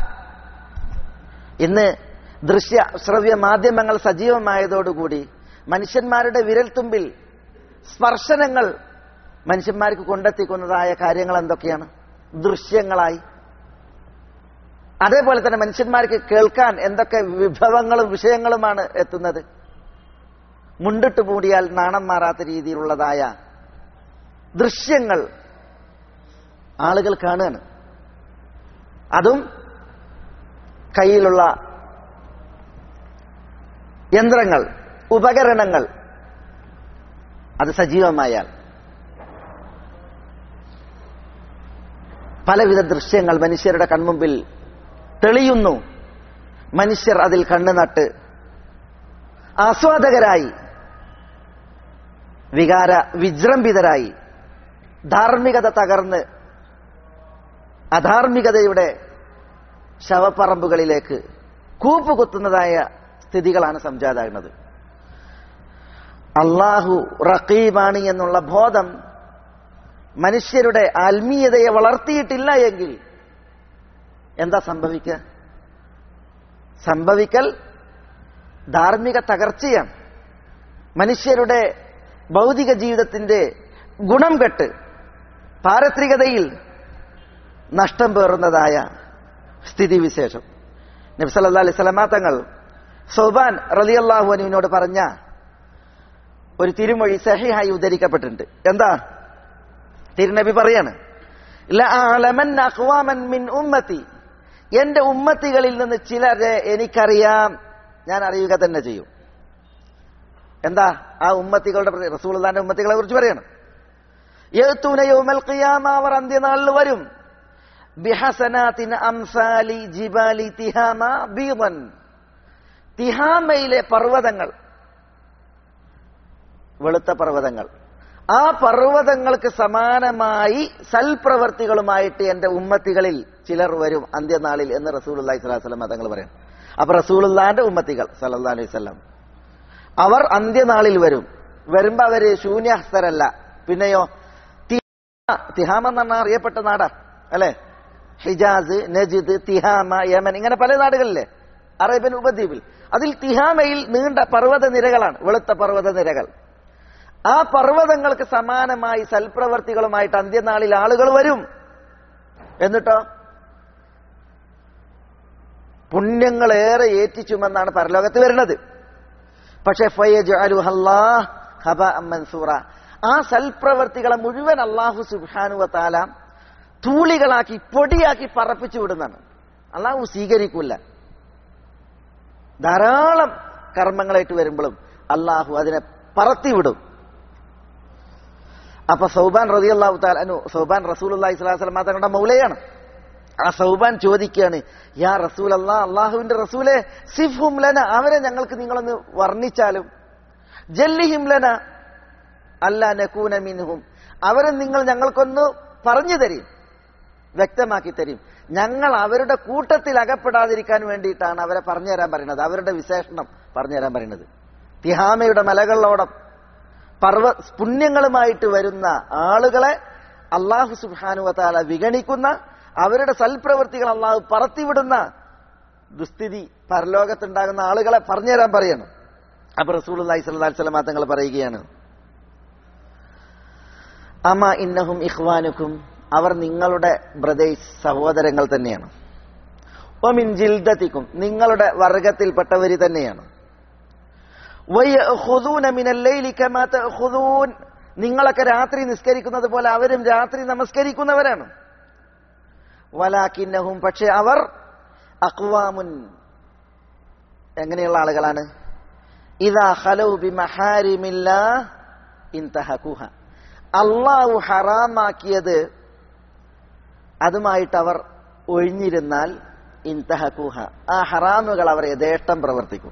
ഇന്ന് ദൃശ്യ ശ്രവ്യ മാധ്യമങ്ങൾ സജീവമായതോടുകൂടി മനുഷ്യന്മാരുടെ വിരൽത്തുമ്പിൽ സ്പർശനങ്ങൾ മനുഷ്യന്മാർക്ക് കൊണ്ടെത്തിക്കുന്നതായ കാര്യങ്ങൾ എന്തൊക്കെയാണ് ദൃശ്യങ്ങളായി അതേപോലെ തന്നെ മനുഷ്യന്മാർക്ക് കേൾക്കാൻ എന്തൊക്കെ വിഭവങ്ങളും വിഷയങ്ങളുമാണ് എത്തുന്നത് മുണ്ടിട്ട് മൂടിയാൽ നാണം മാറാത്ത രീതിയിലുള്ളതായ ദൃശ്യങ്ങൾ ആളുകൾ കാണുകയാണ് അതും കയ്യിലുള്ള യന്ത്രങ്ങൾ ഉപകരണങ്ങൾ അത് സജീവമായാൽ പലവിധ ദൃശ്യങ്ങൾ മനുഷ്യരുടെ കൺമുമ്പിൽ തെളിയുന്നു മനുഷ്യർ അതിൽ കണ്ണുനട്ട് ആസ്വാദകരായി വികാര വിജൃംഭിതരായി ധാർമ്മികത തകർന്ന് അധാർമികതയുടെ ശവപ്പറമ്പുകളിലേക്ക് കൂപ്പുകുത്തുന്നതായ സ്ഥിതികളാണ് സംജാതാകുന്നത് അള്ളാഹു റക്കീബാണ് എന്നുള്ള ബോധം മനുഷ്യരുടെ ആത്മീയതയെ വളർത്തിയിട്ടില്ല എങ്കിൽ എന്താ സംഭവിക്കുക സംഭവിക്കൽ ധാർമ്മിക തകർച്ചയാണ് മനുഷ്യരുടെ ഭൗതിക ജീവിതത്തിന്റെ ഗുണം കെട്ട് പാരത്രികതയിൽ നഷ്ടം പേറുന്നതായ സ്ഥിതിവിശേഷം നബ്സല്ലാ അലൈഹി സ്വലമാ തങ്ങൾ സൗബാൻ റലിയല്ലാഹു അനുവിനോട് പറഞ്ഞ ഒരു തിരുമൊഴി സഹിഹായി ഉദ്ധരിക്കപ്പെട്ടിട്ടുണ്ട് എന്താ തിരുനബി പറയാണ് ലഅലമൻ അഖ്വാമൻ മിൻ ഉമ്മത്തി എന്റെ ഉമ്മത്തികളിൽ നിന്ന് ചിലരെ എനിക്കറിയാം ഞാൻ അറിയുക തന്നെ ചെയ്യും എന്താ ആ ഉമ്മത്തികളുടെ പ്രതി- റസൂലുള്ളാന്റെ ഉമ്മത്തികളെ കുറിച്ച് പറയണം യഅ്തൂന യൗമൽ ഖിയാമ അവർ അന്ത്യനാളിൽ വരും ബിഹസനാത്തിൻ അംസാലി ജിബാലി തിഹാമ ബീദൻ തിഹാമയിലെ പർവ്വതങ്ങൾ വെളുത്ത പർവ്വതങ്ങൾ ആ പർവ്വതങ്ങൾക്ക് സമാനമായി സൽപ്രവർത്തികളുമായിട്ട് എന്റെ ഉമ്മത്തികളിൽ ചിലർ വരും അന്ത്യനാളിൽ എന്ന് റസൂൽ അള്ളഹി സ്വലാസ്ലം തങ്ങൾ പറയും അപ്പൊ റസൂലുള്ളാന്റെ ഉമ്മത്തികൾ സല്ലാ അലൈഹി സ്വലം അവർ അന്ത്യനാളിൽ വരും വരുമ്പോ അവര് ശൂന്യഹസ്തരല്ല പിന്നെയോ തിഹാമ എന്ന് പറഞ്ഞാൽ അറിയപ്പെട്ട നാടാ അല്ലെ ഹിജാസ് നജിദ് തിഹാമ യമൻ ഇങ്ങനെ പല നാടുകളിലെ അറേബ്യൻ ഉപദ്വീപിൽ അതിൽ തിഹാമയിൽ നീണ്ട പർവ്വത നിരകളാണ് വെളുത്ത പർവ്വത നിരകൾ ആ പർവ്വതങ്ങൾക്ക് സമാനമായി സൽപ്രവർത്തികളുമായിട്ട് അന്ത്യനാളിൽ ആളുകൾ വരും എന്നിട്ടോ പുണ്യങ്ങളേറെ ഏറ്റിച്ചുമെന്നാണ് പരലോകത്ത് വരുന്നത് പക്ഷെ മൻസൂറ ആ സൽപ്രവർത്തികളെ മുഴുവൻ അള്ളാഹു സുബാനുവ താല തൂളികളാക്കി പൊടിയാക്കി പറപ്പിച്ചു വിടുന്നതാണ് അള്ളാഹു സ്വീകരിക്കൂല ധാരാളം കർമ്മങ്ങളായിട്ട് വരുമ്പോഴും അള്ളാഹു അതിനെ പറത്തിവിടും അപ്പൊ സൗബാൻ റതി അള്ളാഹു താലു സൗബാൻ റസൂൽ അള്ളാഹി സ്വലാസ്ലം തങ്ങളുടെ മൗലയാണ് ആ സൗബാൻ ചോദിക്കുകയാണ് യാ റസൂൽ അല്ലാ അള്ളാഹുവിന്റെ റസൂലെ സിഫും ലന അവരെ ഞങ്ങൾക്ക് നിങ്ങളൊന്ന് വർണ്ണിച്ചാലും ജല്ലിഹിം ലന അല്ല നക്കൂന മിൻഹും അവരെ നിങ്ങൾ ഞങ്ങൾക്കൊന്ന് പറഞ്ഞു തരും വ്യക്തമാക്കി തരും ഞങ്ങൾ അവരുടെ കൂട്ടത്തിൽ അകപ്പെടാതിരിക്കാൻ വേണ്ടിയിട്ടാണ് അവരെ പറഞ്ഞു തരാൻ പറയുന്നത് അവരുടെ വിശേഷണം പറഞ്ഞു തരാൻ പറയുന്നത് തിഹാമയുടെ മലകളോടം പർവ പുണ്യങ്ങളുമായിട്ട് വരുന്ന ആളുകളെ അള്ളാഹു സുബാനുവത്താല വിഗണിക്കുന്ന അവരുടെ സൽപ്രവൃത്തികൾ അള്ളാഹു പറത്തിവിടുന്ന ദുസ്ഥിതി പരലോകത്തുണ്ടാകുന്ന ആളുകളെ പറഞ്ഞുതരാൻ പറയണം അപ്പൊ റസൂൽ അള്ളഹി സ്വല്ലാ സ്വലമാ തങ്ങൾ പറയുകയാണ് അമ ഇന്നഹും ഇഖ്വാനുക്കും അവർ നിങ്ങളുടെ ബ്രദേഴ്സ് സഹോദരങ്ങൾ തന്നെയാണ് ഒമിൻ ജിൽദത്തിക്കും നിങ്ങളുടെ വർഗത്തിൽപ്പെട്ടവര് തന്നെയാണ് നിങ്ങളൊക്കെ രാത്രി നിസ്കരിക്കുന്നത് പോലെ അവരും രാത്രി നമസ്കരിക്കുന്നവരാണ് വലാക്കിന്നഹും പക്ഷെ അവർ അക്വാമുൻ എങ്ങനെയുള്ള ആളുകളാണ് ഇതാ ഹലൗ ബി മഹാരിമില്ല ഇൻതഹകുഹ അള്ളാഹു ഹറാമാക്കിയത് അതുമായിട്ട് അവർ ഒഴിഞ്ഞിരുന്നാൽ ഇൻതഹകുഹ ആ ഹറാമുകൾ അവർ യഥേഷ്ടം പ്രവർത്തിക്കും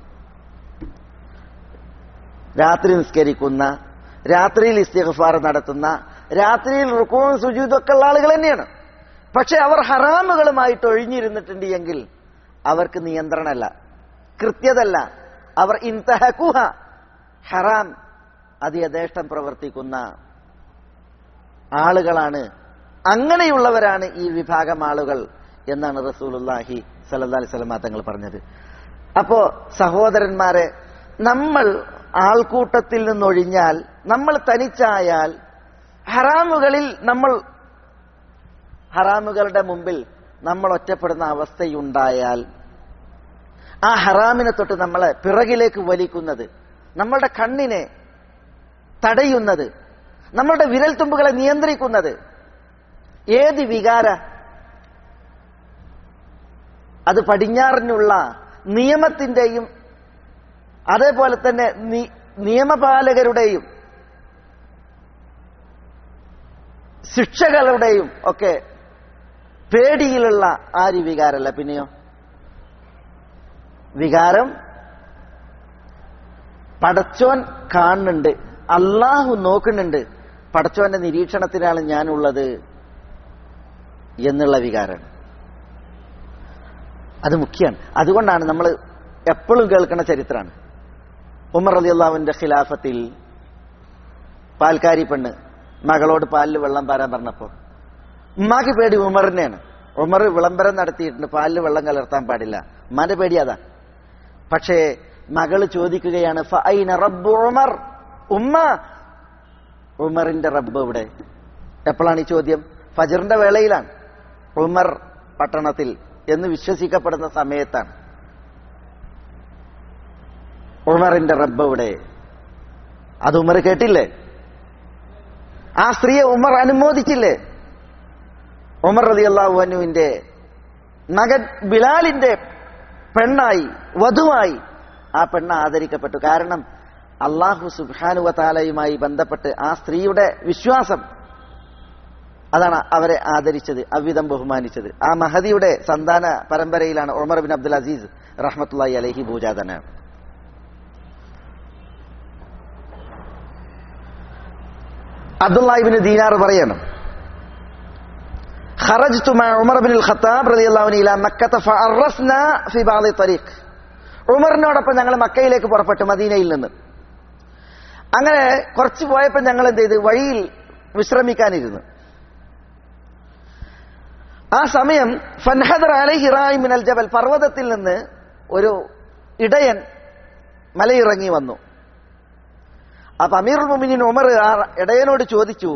രാത്രി നിസ്കരിക്കുന്ന രാത്രിയിൽ ഇസ്തിഗ്ഫാർ നടത്തുന്ന രാത്രിയിൽ റുക്കവും സുജൂതൊക്കെ ഉള്ള ആളുകൾ തന്നെയാണ് പക്ഷെ അവർ ഹറാമുകളുമായിട്ട് ഒഴിഞ്ഞിരുന്നിട്ടുണ്ട് എങ്കിൽ അവർക്ക് നിയന്ത്രണമല്ല കൃത്യതല്ല അവർ ഇൻതഹകുഹ ഹറാം അത് യഥേഷ്ടം പ്രവർത്തിക്കുന്ന ആളുകളാണ് അങ്ങനെയുള്ളവരാണ് ഈ വിഭാഗം ആളുകൾ എന്നാണ് റസൂലുല്ലാഹി സല്ലാ അലൈഹി സ്വലമാ തങ്ങൾ പറഞ്ഞത് അപ്പോ സഹോദരന്മാരെ നമ്മൾ ആൾക്കൂട്ടത്തിൽ നിന്നൊഴിഞ്ഞാൽ നമ്മൾ തനിച്ചായാൽ ഹറാമുകളിൽ നമ്മൾ ഹറാമുകളുടെ മുമ്പിൽ നമ്മൾ ഒറ്റപ്പെടുന്ന അവസ്ഥയുണ്ടായാൽ ആ ഹറാമിനെ തൊട്ട് നമ്മളെ പിറകിലേക്ക് വലിക്കുന്നത് നമ്മളുടെ കണ്ണിനെ തടയുന്നത് നമ്മളുടെ വിരൽത്തുമ്പുകളെ നിയന്ത്രിക്കുന്നത് ഏത് വികാര അത് പടിഞ്ഞാറിനുള്ള നിയമത്തിന്റെയും അതേപോലെ തന്നെ നിയമപാലകരുടെയും ശിക്ഷകളുടെയും ഒക്കെ പേടിയിലുള്ള ആര് വികാരമല്ല പിന്നെയോ വികാരം പടച്ചോൻ കാണുന്നുണ്ട് അള്ളാഹു നോക്കുന്നുണ്ട് പടച്ചോന്റെ നിരീക്ഷണത്തിലാണ് ഞാനുള്ളത് എന്നുള്ള വികാരമാണ് അത് മുഖ്യമാണ് അതുകൊണ്ടാണ് നമ്മൾ എപ്പോഴും കേൾക്കുന്ന ചരിത്രമാണ് ഉമർ അലി അള്ളാഹുവിന്റെ ഖിലാഫത്തിൽ പാൽക്കാരി പെണ്ണ് മകളോട് പാലിൽ വെള്ളം പാരാൻ പറഞ്ഞപ്പോ ഉമ്മാക്ക് പേടി ഉമറിനെയാണ് ഉമർ വിളംബരം നടത്തിയിട്ടുണ്ട് പാലിൽ വെള്ളം കലർത്താൻ പാടില്ല ഉമ്മാന്റെ പേടി അതാ പക്ഷേ മകള് ചോദിക്കുകയാണ് ഫൈന റബ്ബു ഉമർ ഉമ്മ ഉമറിന്റെ റബ്ബ് ഇവിടെ എപ്പോഴാണ് ഈ ചോദ്യം ഫജറിന്റെ വേളയിലാണ് ഉമർ പട്ടണത്തിൽ എന്ന് വിശ്വസിക്കപ്പെടുന്ന സമയത്താണ് ഉമറിന്റെ റബ്ബ് ഇവിടെ അത് ഉമർ കേട്ടില്ലേ ആ സ്ത്രീയെ ഉമർ അനുമോദിച്ചില്ലേ ഉമർ റതി അള്ളാഹുവിന്റെ മകൻ ബിലാലിന്റെ പെണ്ണായി വധുവായി ആ പെണ്ണ് ആദരിക്കപ്പെട്ടു കാരണം അള്ളാഹു സുബാനുവ താലയുമായി ബന്ധപ്പെട്ട് ആ സ്ത്രീയുടെ വിശ്വാസം അതാണ് അവരെ ആദരിച്ചത് അവിധം ബഹുമാനിച്ചത് ആ മഹദിയുടെ സന്താന പരമ്പരയിലാണ് ഉമർ ബിൻ അബ്ദുൽ അസീസ് റഹ്മത്തുള്ളി അലഹി ഭൂജാതനാണ് അബ്ദുല്ലാഹിബിന് ദീനാർ പറയണം خرجت مع عمر بن الخطاب رضي الله عنه الى مكة فعرسنا في بعض الطريق ഉമറിനോടൊപ്പം ഞങ്ങൾ മക്കയിലേക്ക് പുറപ്പെട്ടു മദീനയിൽ നിന്ന് അങ്ങനെ കുറച്ച് പോയപ്പോൾ ഞങ്ങൾ എന്ത് ചെയ്ത് വഴിയിൽ വിശ്രമിക്കാനിരുന്നു ആ സമയം ഫൻഹദർ അലൈഹി റായി മിനൽ ജബൽ പർവ്വതത്തിൽ നിന്ന് ഒരു ഇടയൻ മലയിറങ്ങി വന്നു അപ്പൊ അമീറുൽ മുമിനിൻ ഉമർ ആ ഇടയനോട് ചോദിച്ചു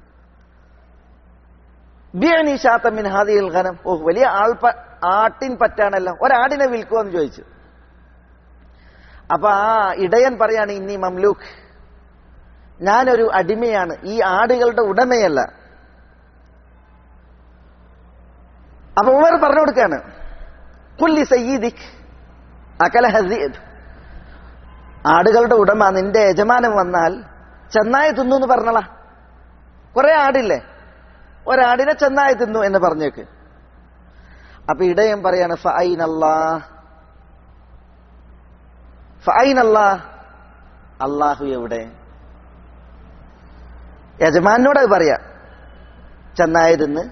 ബിയനി ഷാത്തമിൻ ഹാദിയിൽ ഖനം ഓ വലിയ ആൾപ ആട്ടിൻ പറ്റാണല്ലോ ഒരാടിനെ വിൽക്കുമെന്ന് ചോദിച്ചു അപ്പൊ ആ ഇടയൻ പറയാണ് ഇനി മംലൂക്ക് ഞാനൊരു അടിമയാണ് ഈ ആടുകളുടെ ഉടമയല്ല അപ്പൊ ഉമർ പറഞ്ഞു കൊടുക്കാണ് കുല്ലി സയ്യീദിക് അകല ഹസീദ് ആടുകളുടെ ഉടമ നിന്റെ യജമാനൻ വന്നാൽ ചെന്നായി തിന്നു എന്ന് പറഞ്ഞളാ കുറെ ആടില്ലേ ഒരാടിനെ ചെന്നായി തിന്നു എന്ന് പറഞ്ഞേക്ക് അപ്പൊ ഇടയൻ പറയാണ് ഫൈനല്ലാ ഫൈനല്ലാ അള്ളാഹു എവിടെ യജമാനോട് അത് പറയാ ചെന്നായി തിന്ന്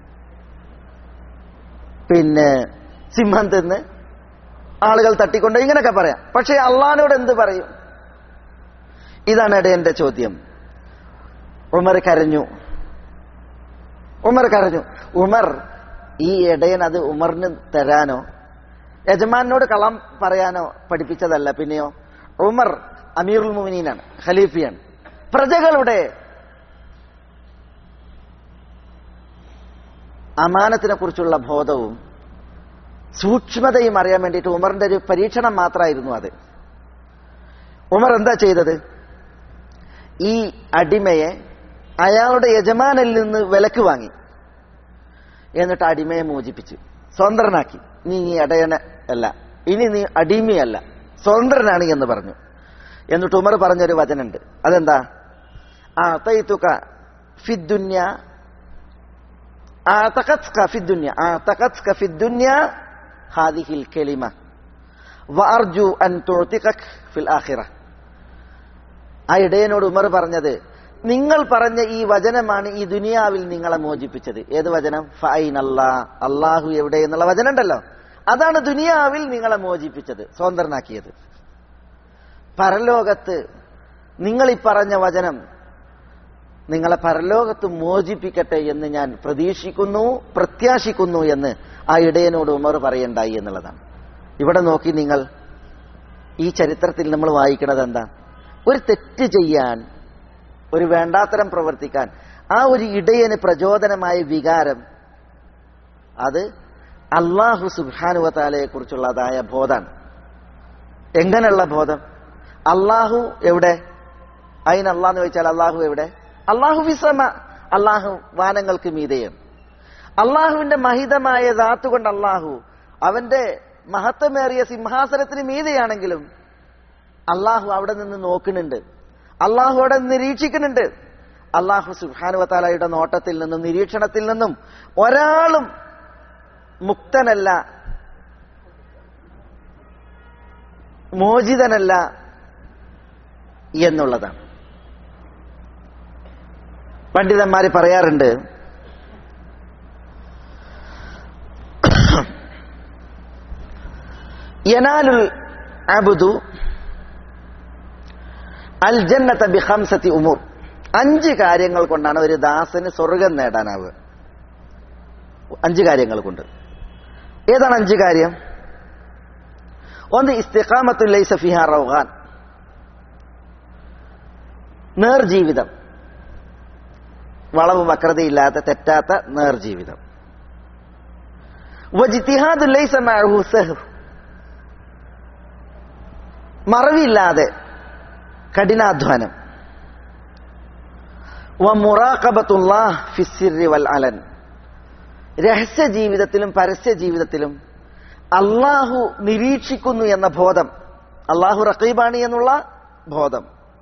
പിന്നെ സിംഹം തിന്ന് ആളുകൾ തട്ടിക്കൊണ്ട് ഇങ്ങനെയൊക്കെ പറയാം പക്ഷെ അള്ളഹാനോട് എന്ത് പറയും ഇതാണ് ഇടയന്റെ ചോദ്യം ഉമർ കരഞ്ഞു ഉമർ കരഞ്ഞു ഉമർ ഈ ഇടയൻ അത് ഉമറിന് തരാനോ യജമാനോട് കളം പറയാനോ പഠിപ്പിച്ചതല്ല പിന്നെയോ ഉമർ അമീറുൽ മുമിനീനാണ് ഖലീഫിയാണ് പ്രജകളുടെ അമാനത്തിനെ കുറിച്ചുള്ള ബോധവും സൂക്ഷ്മതയും അറിയാൻ വേണ്ടിയിട്ട് ഉമറിന്റെ ഒരു പരീക്ഷണം മാത്രമായിരുന്നു അത് ഉമർ എന്താ ചെയ്തത് ഈ അടിമയെ അയാളുടെ യജമാനിൽ നിന്ന് വിലക്ക് വാങ്ങി എന്നിട്ട് അടിമയെ മോചിപ്പിച്ചു സ്വതന്ത്രനാക്കി നീ നീ അടയന അല്ല ഇനി നീ അടിമയല്ല സ്വതന്ത്രനാണ് എന്ന് പറഞ്ഞു എന്നിട്ട് ഉമർ പറഞ്ഞൊരു വചനുണ്ട് അതെന്താ ആ തൈത്തുക ഫിദ്ദുന്യ أعتقدك في الدنيا أعتقدك في الدنيا هذه الكلمة وأرجو أن تعتقك في الآخرة ആ ഇടയനോട് ഉമർ പറഞ്ഞത് നിങ്ങൾ പറഞ്ഞ ഈ വചനമാണ് ഈ ദുനിയാവിൽ നിങ്ങളെ മോചിപ്പിച്ചത് ഏത് വചനം ഫൈൻ അല്ലാ അള്ളാഹു എവിടെ എന്നുള്ള വചനം ഉണ്ടല്ലോ അതാണ് ദുനിയാവിൽ നിങ്ങളെ മോചിപ്പിച്ചത് സ്വതന്ത്രനാക്കിയത് പരലോകത്ത് നിങ്ങൾ ഈ പറഞ്ഞ വചനം നിങ്ങളെ പരലോകത്ത് മോചിപ്പിക്കട്ടെ എന്ന് ഞാൻ പ്രതീക്ഷിക്കുന്നു പ്രത്യാശിക്കുന്നു എന്ന് ആ ഇടയനോട് ഉമർ പറയണ്ടായി എന്നുള്ളതാണ് ഇവിടെ നോക്കി നിങ്ങൾ ഈ ചരിത്രത്തിൽ നമ്മൾ വായിക്കുന്നത് എന്താ ഒരു തെറ്റ് ചെയ്യാൻ ഒരു വേണ്ടാത്തരം പ്രവർത്തിക്കാൻ ആ ഒരു ഇടയന് പ്രചോദനമായ വികാരം അത് അള്ളാഹു സുബാനുവത്താലയെ കുറിച്ചുള്ളതായ ബോധാണ് എങ്ങനെയുള്ള ബോധം അള്ളാഹു എവിടെ അതിന് അള്ളാന്ന് വെച്ചാൽ അള്ളാഹു എവിടെ അള്ളാഹു വിശ്രമ അള്ളാഹു വാനങ്ങൾക്ക് മീതയാണ് അള്ളാഹുവിന്റെ മഹിതമായ ധാത്തുകൊണ്ട് അള്ളാഹു അവന്റെ മഹത്വമേറിയ സിംഹാസനത്തിന് മീതയാണെങ്കിലും അള്ളാഹു അവിടെ നിന്ന് നോക്കുന്നുണ്ട് അള്ളാഹു അവിടെ നിരീക്ഷിക്കുന്നുണ്ട് അള്ളാഹു സുഹാനുവത്താലയുടെ നോട്ടത്തിൽ നിന്നും നിരീക്ഷണത്തിൽ നിന്നും ഒരാളും മുക്തനല്ല മോചിതനല്ല എന്നുള്ളതാണ് പണ്ഡിതന്മാര് പറയാറുണ്ട് യനാലുൽ അബുദു അൽ ജന്നത്ത ബിഹംസത്തി ഉമൂർ അഞ്ച് കാര്യങ്ങൾ കൊണ്ടാണ് ഒരു ദാസന് സ്വർഗം നേടാനാവുക അഞ്ച് കാര്യങ്ങൾ കൊണ്ട് ഏതാണ് അഞ്ച് കാര്യം ഒന്ന് ഇസ്തിഖാമത്തുല്ലൈ സഫിഹ റൗഹാൻ നേർജീവിതം വളവ് വക്രതയില്ലാത്ത തെറ്റാത്ത നേർജീവിതം വജിത്തിഹാദുല്ലൈസ മഅഹു സഹ് മറവിയില്ലാതെ കഠിനാധ്വാനം വമുറാഖബത്തുല്ലാഹ് ഫിസ്സിരി വൽ അലൻ രഹസ്യ ജീവിതത്തിലും പരസ്യ ജീവിതത്തിലും അള്ളാഹു നിരീക്ഷിക്കുന്നു എന്ന ബോധം അള്ളാഹു റഖീബാണി എന്നുള്ള ബോധം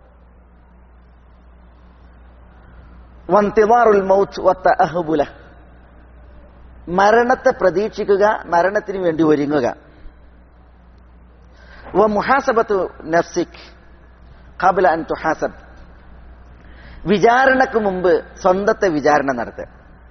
വന്തിവാറുൽ മൗത്ത് വത്ത അഹബുല മരണത്തെ പ്രതീക്ഷിക്കുക മരണത്തിന് വേണ്ടി ഒരുങ്ങുക വ മുഹാസബത്തു നഫ്സിക് ഖബല അൻ തുഹാസബ് വിചാരണക്ക് മുമ്പ് സ്വന്തത്തെ വിചാരണ നടത്തുക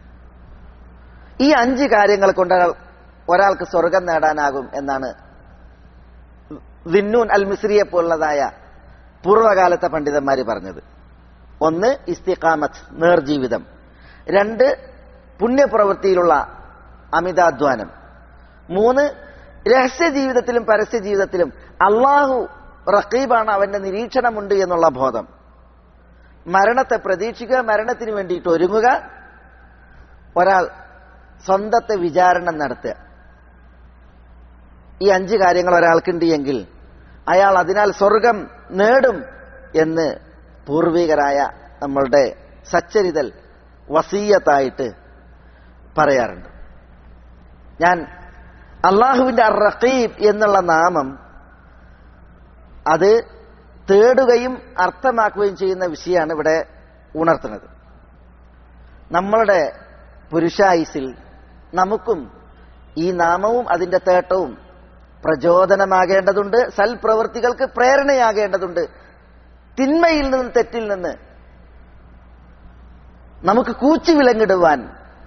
ഈ അഞ്ച് കാര്യങ്ങൾ കൊണ്ട് ഒരാൾ- ഒരാൾക്ക് സ്വർഗം നേടാനാകും എന്നാണ് ദിന്നൂൻ അൽ മിസ്രിയെ പോലുള്ളതായ പൂർവ്വകാലത്തെ പണ്ഡിതന്മാർ പറഞ്ഞത് ഒന്ന് ഇസ്തിഖാമത്ത് നേർജീവിതം രണ്ട് പുണ്യപ്രവൃത്തിയിലുള്ള അമിതാധ്വാനം മൂന്ന് രഹസ്യ ജീവിതത്തിലും പരസ്യ ജീവിതത്തിലും അള്ളാഹു റഖീബാണ് അവന്റെ നിരീക്ഷണമുണ്ട് എന്നുള്ള ബോധം മരണത്തെ പ്രതീക്ഷിക്കുക മരണത്തിന് വേണ്ടിയിട്ട് ഒരുങ്ങുക ഒരാൾ സ്വന്തത്തെ വിചാരണം നടത്തുക ഈ അഞ്ച് കാര്യങ്ങൾ ഒരാൾക്കുണ്ട് എങ്കിൽ അയാൾ അതിനാൽ സ്വർഗം നേടും എന്ന് പൂർവികരായ നമ്മളുടെ സച്ചരിതൽ വസീയത്തായിട്ട് പറയാറുണ്ട് ഞാൻ അള്ളാഹുവിന്റെ അർ റഖീബ് എന്നുള്ള നാമം അത് തേടുകയും അർത്ഥമാക്കുകയും ചെയ്യുന്ന വിഷയമാണ് ഇവിടെ ഉണർത്തുന്നത് നമ്മളുടെ പുരുഷായുസിൽ നമുക്കും ഈ നാമവും അതിന്റെ തേട്ടവും പ്രചോദനമാകേണ്ടതുണ്ട് സൽപ്രവൃത്തികൾക്ക് പ്രേരണയാകേണ്ടതുണ്ട് തിന്മയിൽ നിന്ന് തെറ്റിൽ നിന്ന് നമുക്ക് കൂച്ചു വിലങ്ങിടുവാൻ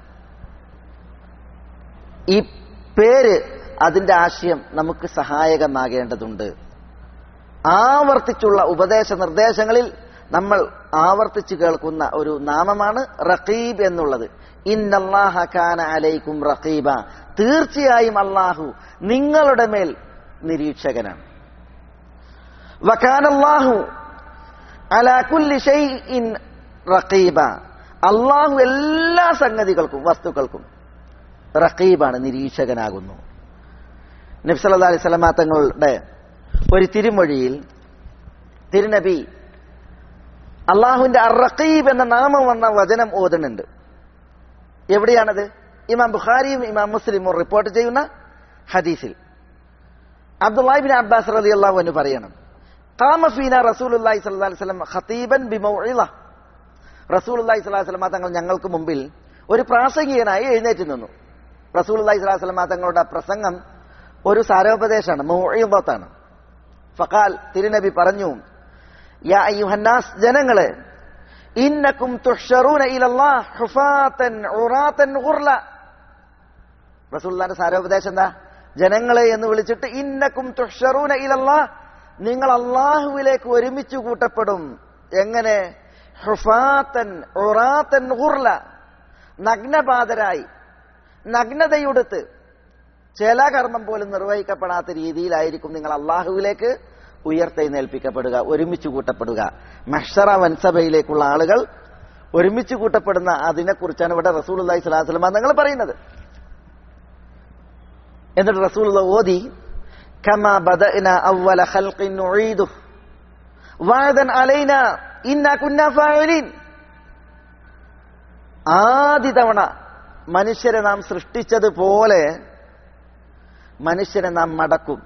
ഈ പേര് അതിന്റെ ആശയം നമുക്ക് സഹായകമാകേണ്ടതുണ്ട് ആവർത്തിച്ചുള്ള ഉപദേശ നിർദ്ദേശങ്ങളിൽ നമ്മൾ ആവർത്തിച്ചു കേൾക്കുന്ന ഒരു നാമമാണ് റഖീബ് എന്നുള്ളത് ഇന്നല്ലാഹ കാന അലൈക്കും റഖീബ തീർച്ചയായും അള്ളാഹു നിങ്ങളുടെ മേൽ നിരീക്ഷകനാണ് വക്കാനല്ലാഹു അലാ കുല്ലി ഷൈഇൻ റഖീബ അള്ളാഹു എല്ലാ സംഗതികൾക്കും വസ്തുക്കൾക്കും റഖീബാണ് നിരീക്ഷകനാകുന്നു നബ്സല്ലാ അലൈഹി സ്വലമാ തങ്ങളുടെ ഒരു തിരുമൊഴിയിൽ തിരുനബി അള്ളാഹുവിന്റെ അറഖീബ് എന്ന നാമം വന്ന വചനം ഓതുന്നുണ്ട് എവിടെയാണത് ഇമാം ബുഖാരിയും ഇമാം മുസ്ലിമും റിപ്പോർട്ട് ചെയ്യുന്ന ഹദീസിൽ അബ്ദുല്ലാഹിബിൻ അബ്ബാസ് റലി അള്ളാഹു എന്ന് പറയണം കാമഫീന റസൂലുല്ലാഹി സ്വല്ലല്ലാഹി അലൈഹി വസല്ലം ഖതീബൻ ബിമൗഇള റസൂലുള്ളാഹി സ്വല്ലല്ലാഹി അലൈഹി വസല്ലം തങ്ങൾ ഞങ്ങൾക്ക് മുമ്പിൽ ഒരു പ്രാസംഗികനായി എഴുന്നേറ്റ് നിന്നു റസൂലുള്ളാഹി സ്വല്ലല്ലാഹി അലൈഹി വസല്ലം തങ്ങളുടെ പ്രസംഗം ഒരു സാരോപദേശമാണ് മൗഇളത്താണ് ഫഖാൽ തിരുനബി പറഞ്ഞു യാ അയ്യുഹന്നാസ് ജനങ്ങളെ ഇന്നക്കും തുഹ്ശറൂന ഇലല്ലാഹ് ഹുഫാതൻ ഉറാതൻ ഗുർല റസൂലുള്ളാഹിന്റെ സാരോപദേശം എന്താ ജനങ്ങളെ എന്ന് വിളിച്ചിട്ട് ഇന്നക്കും തുഹ്ശറൂന ഇലല്ലാഹ് നിങ്ങൾ അള്ളാഹുവിലേക്ക് ഒരുമിച്ച് കൂട്ടപ്പെടും എങ്ങനെ ഹുഫാത്തൻ ഉറാത്തൻ ഗുർല നഗ്നപാതരായി നഗ്നതയുടുത്ത് ചില കർമ്മം പോലും നിർവഹിക്കപ്പെടാത്ത രീതിയിലായിരിക്കും നിങ്ങൾ അള്ളാഹുവിലേക്ക് ഉയർത്തെഴുന്നേൽപ്പിക്കപ്പെടുക ഒരുമിച്ച് കൂട്ടപ്പെടുക മഷറ വൻസഭയിലേക്കുള്ള ആളുകൾ ഒരുമിച്ച് കൂട്ടപ്പെടുന്ന അതിനെക്കുറിച്ചാണ് ഇവിടെ റസൂൽ അള്ളഹി സ്വലാസ്ലമ നിങ്ങൾ പറയുന്നത് എന്നിട്ട് റസൂൽ ഓതി كما بدأنا أول خلق نعيده وعدا علينا إنا كنا فاعلين ആദ്യ തവണ മനുഷ്യരെ നാം സൃഷ്ടിച്ചതുപോലെ മനുഷ്യരെ നാം മടക്കും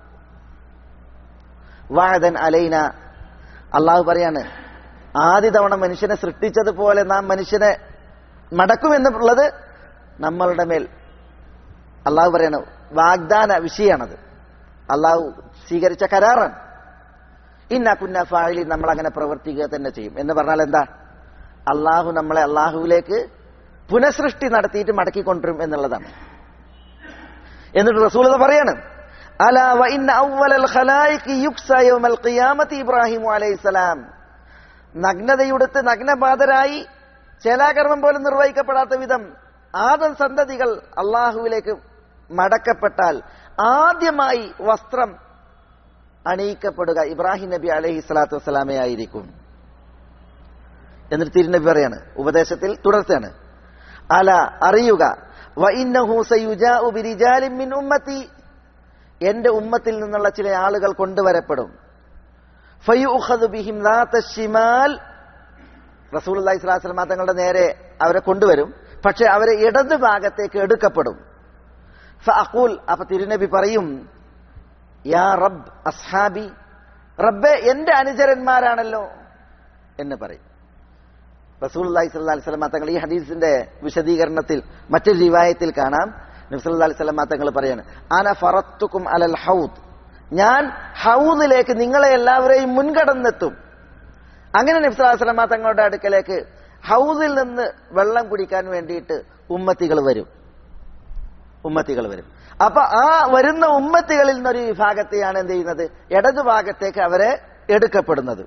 വാഴതൻ അലൈന അള്ളാഹു പറയാണ് ആദ്യ തവണ മനുഷ്യനെ സൃഷ്ടിച്ചതുപോലെ നാം മനുഷ്യനെ മടക്കുമെന്നുള്ളത് നമ്മളുടെ മേൽ അള്ളാഹു പറയാണ് വാഗ്ദാന വിഷയമാണത് അള്ളാഹു സ്വീകരിച്ച കരാറാണ് ഇന്ന കുന്ന ഫായിലി നമ്മൾ അങ്ങനെ പ്രവർത്തിക്കുക തന്നെ ചെയ്യും എന്ന് പറഞ്ഞാൽ എന്താ അള്ളാഹു നമ്മളെ അള്ളാഹുവിലേക്ക് പുനഃസൃഷ്ടി നടത്തിയിട്ട് മടക്കിക്കൊണ്ടിരും എന്നുള്ളതാണ് എന്നിട്ട് റസൂലത പറയാണ് അലാ വ ഇന്ന അവ്വലൽ ഖലായിഖി യുക്സ യൗമൽ ഖിയാമത്തി ഇബ്രാഹിം അലൈഹിസ്സലാം നഗ്നതയുടുത്ത് നഗ്നബാധരായി ചേലാകർമ്മം പോലും നിർവഹിക്കപ്പെടാത്ത വിധം ആദം സന്തതികൾ അള്ളാഹുവിലേക്ക് മടക്കപ്പെട്ടാൽ ആദ്യമായി വസ്ത്രം അണിയിക്കപ്പെടുക ഇബ്രാഹിം നബി അലൈഹി സ്വലാത്തു വസ്സലാമെ ആയിരിക്കും എന്നിട്ട് തിരുനബി പറയാണ് ഉപദേശത്തിൽ തുടർച്ചയാണ് അല അറിയുക വഇന്നഹു സയുജാഉ ബിരിജാലിൻ മിൻ ഉമ്മത്തി എന്റെ ഉമ്മത്തിൽ നിന്നുള്ള ചില ആളുകൾ കൊണ്ടുവരപ്പെടും ഫയുഖദു ബിഹിം ദാത ശിമാൽ റസൂലുള്ളാഹി സ്വല്ലല്ലാഹു അലൈഹി വസല്ലം തങ്ങളുടെ നേരെ അവരെ കൊണ്ടുവരും പക്ഷെ അവരെ ഇടത് ഭാഗത്തേക്ക് എടുക്കപ്പെടും ഫഅഖൂൽ അപ്പൊ തിരുനബി പറയും യാ റബ്ബ് അസ്ഹാബി റബ്ബെ എന്റെ അനുചരന്മാരാണല്ലോ എന്ന് പറയും റസൂൽ അലൈഹി സ്വല്ലാ അലിസ്ലാം തങ്ങൾ ഈ ഹദീസിന്റെ വിശദീകരണത്തിൽ മറ്റൊരു റിവായത്തിൽ കാണാം നബ്സല്ലാ അലൈഹി സ്വലാം തങ്ങൾ പറയാണ് ആന ഫറത്തുക്കും അലൽ ഹൗദ് ഞാൻ ഹൗദിലേക്ക് നിങ്ങളെ എല്ലാവരെയും മുൻകടന്നെത്തും അങ്ങനെ നബ്സലാസ്ലമ തങ്ങളുടെ അടുക്കലേക്ക് ഹൗസിൽ നിന്ന് വെള്ളം കുടിക്കാൻ വേണ്ടിയിട്ട് ഉമ്മത്തികൾ വരും ഉമ്മത്തികൾ വരും അപ്പൊ ആ വരുന്ന ഉമ്മത്തികളിൽ നിന്നൊരു വിഭാഗത്തെയാണ് എന്ത് ചെയ്യുന്നത് ഇടതു ഭാഗത്തേക്ക് അവരെ എടുക്കപ്പെടുന്നത്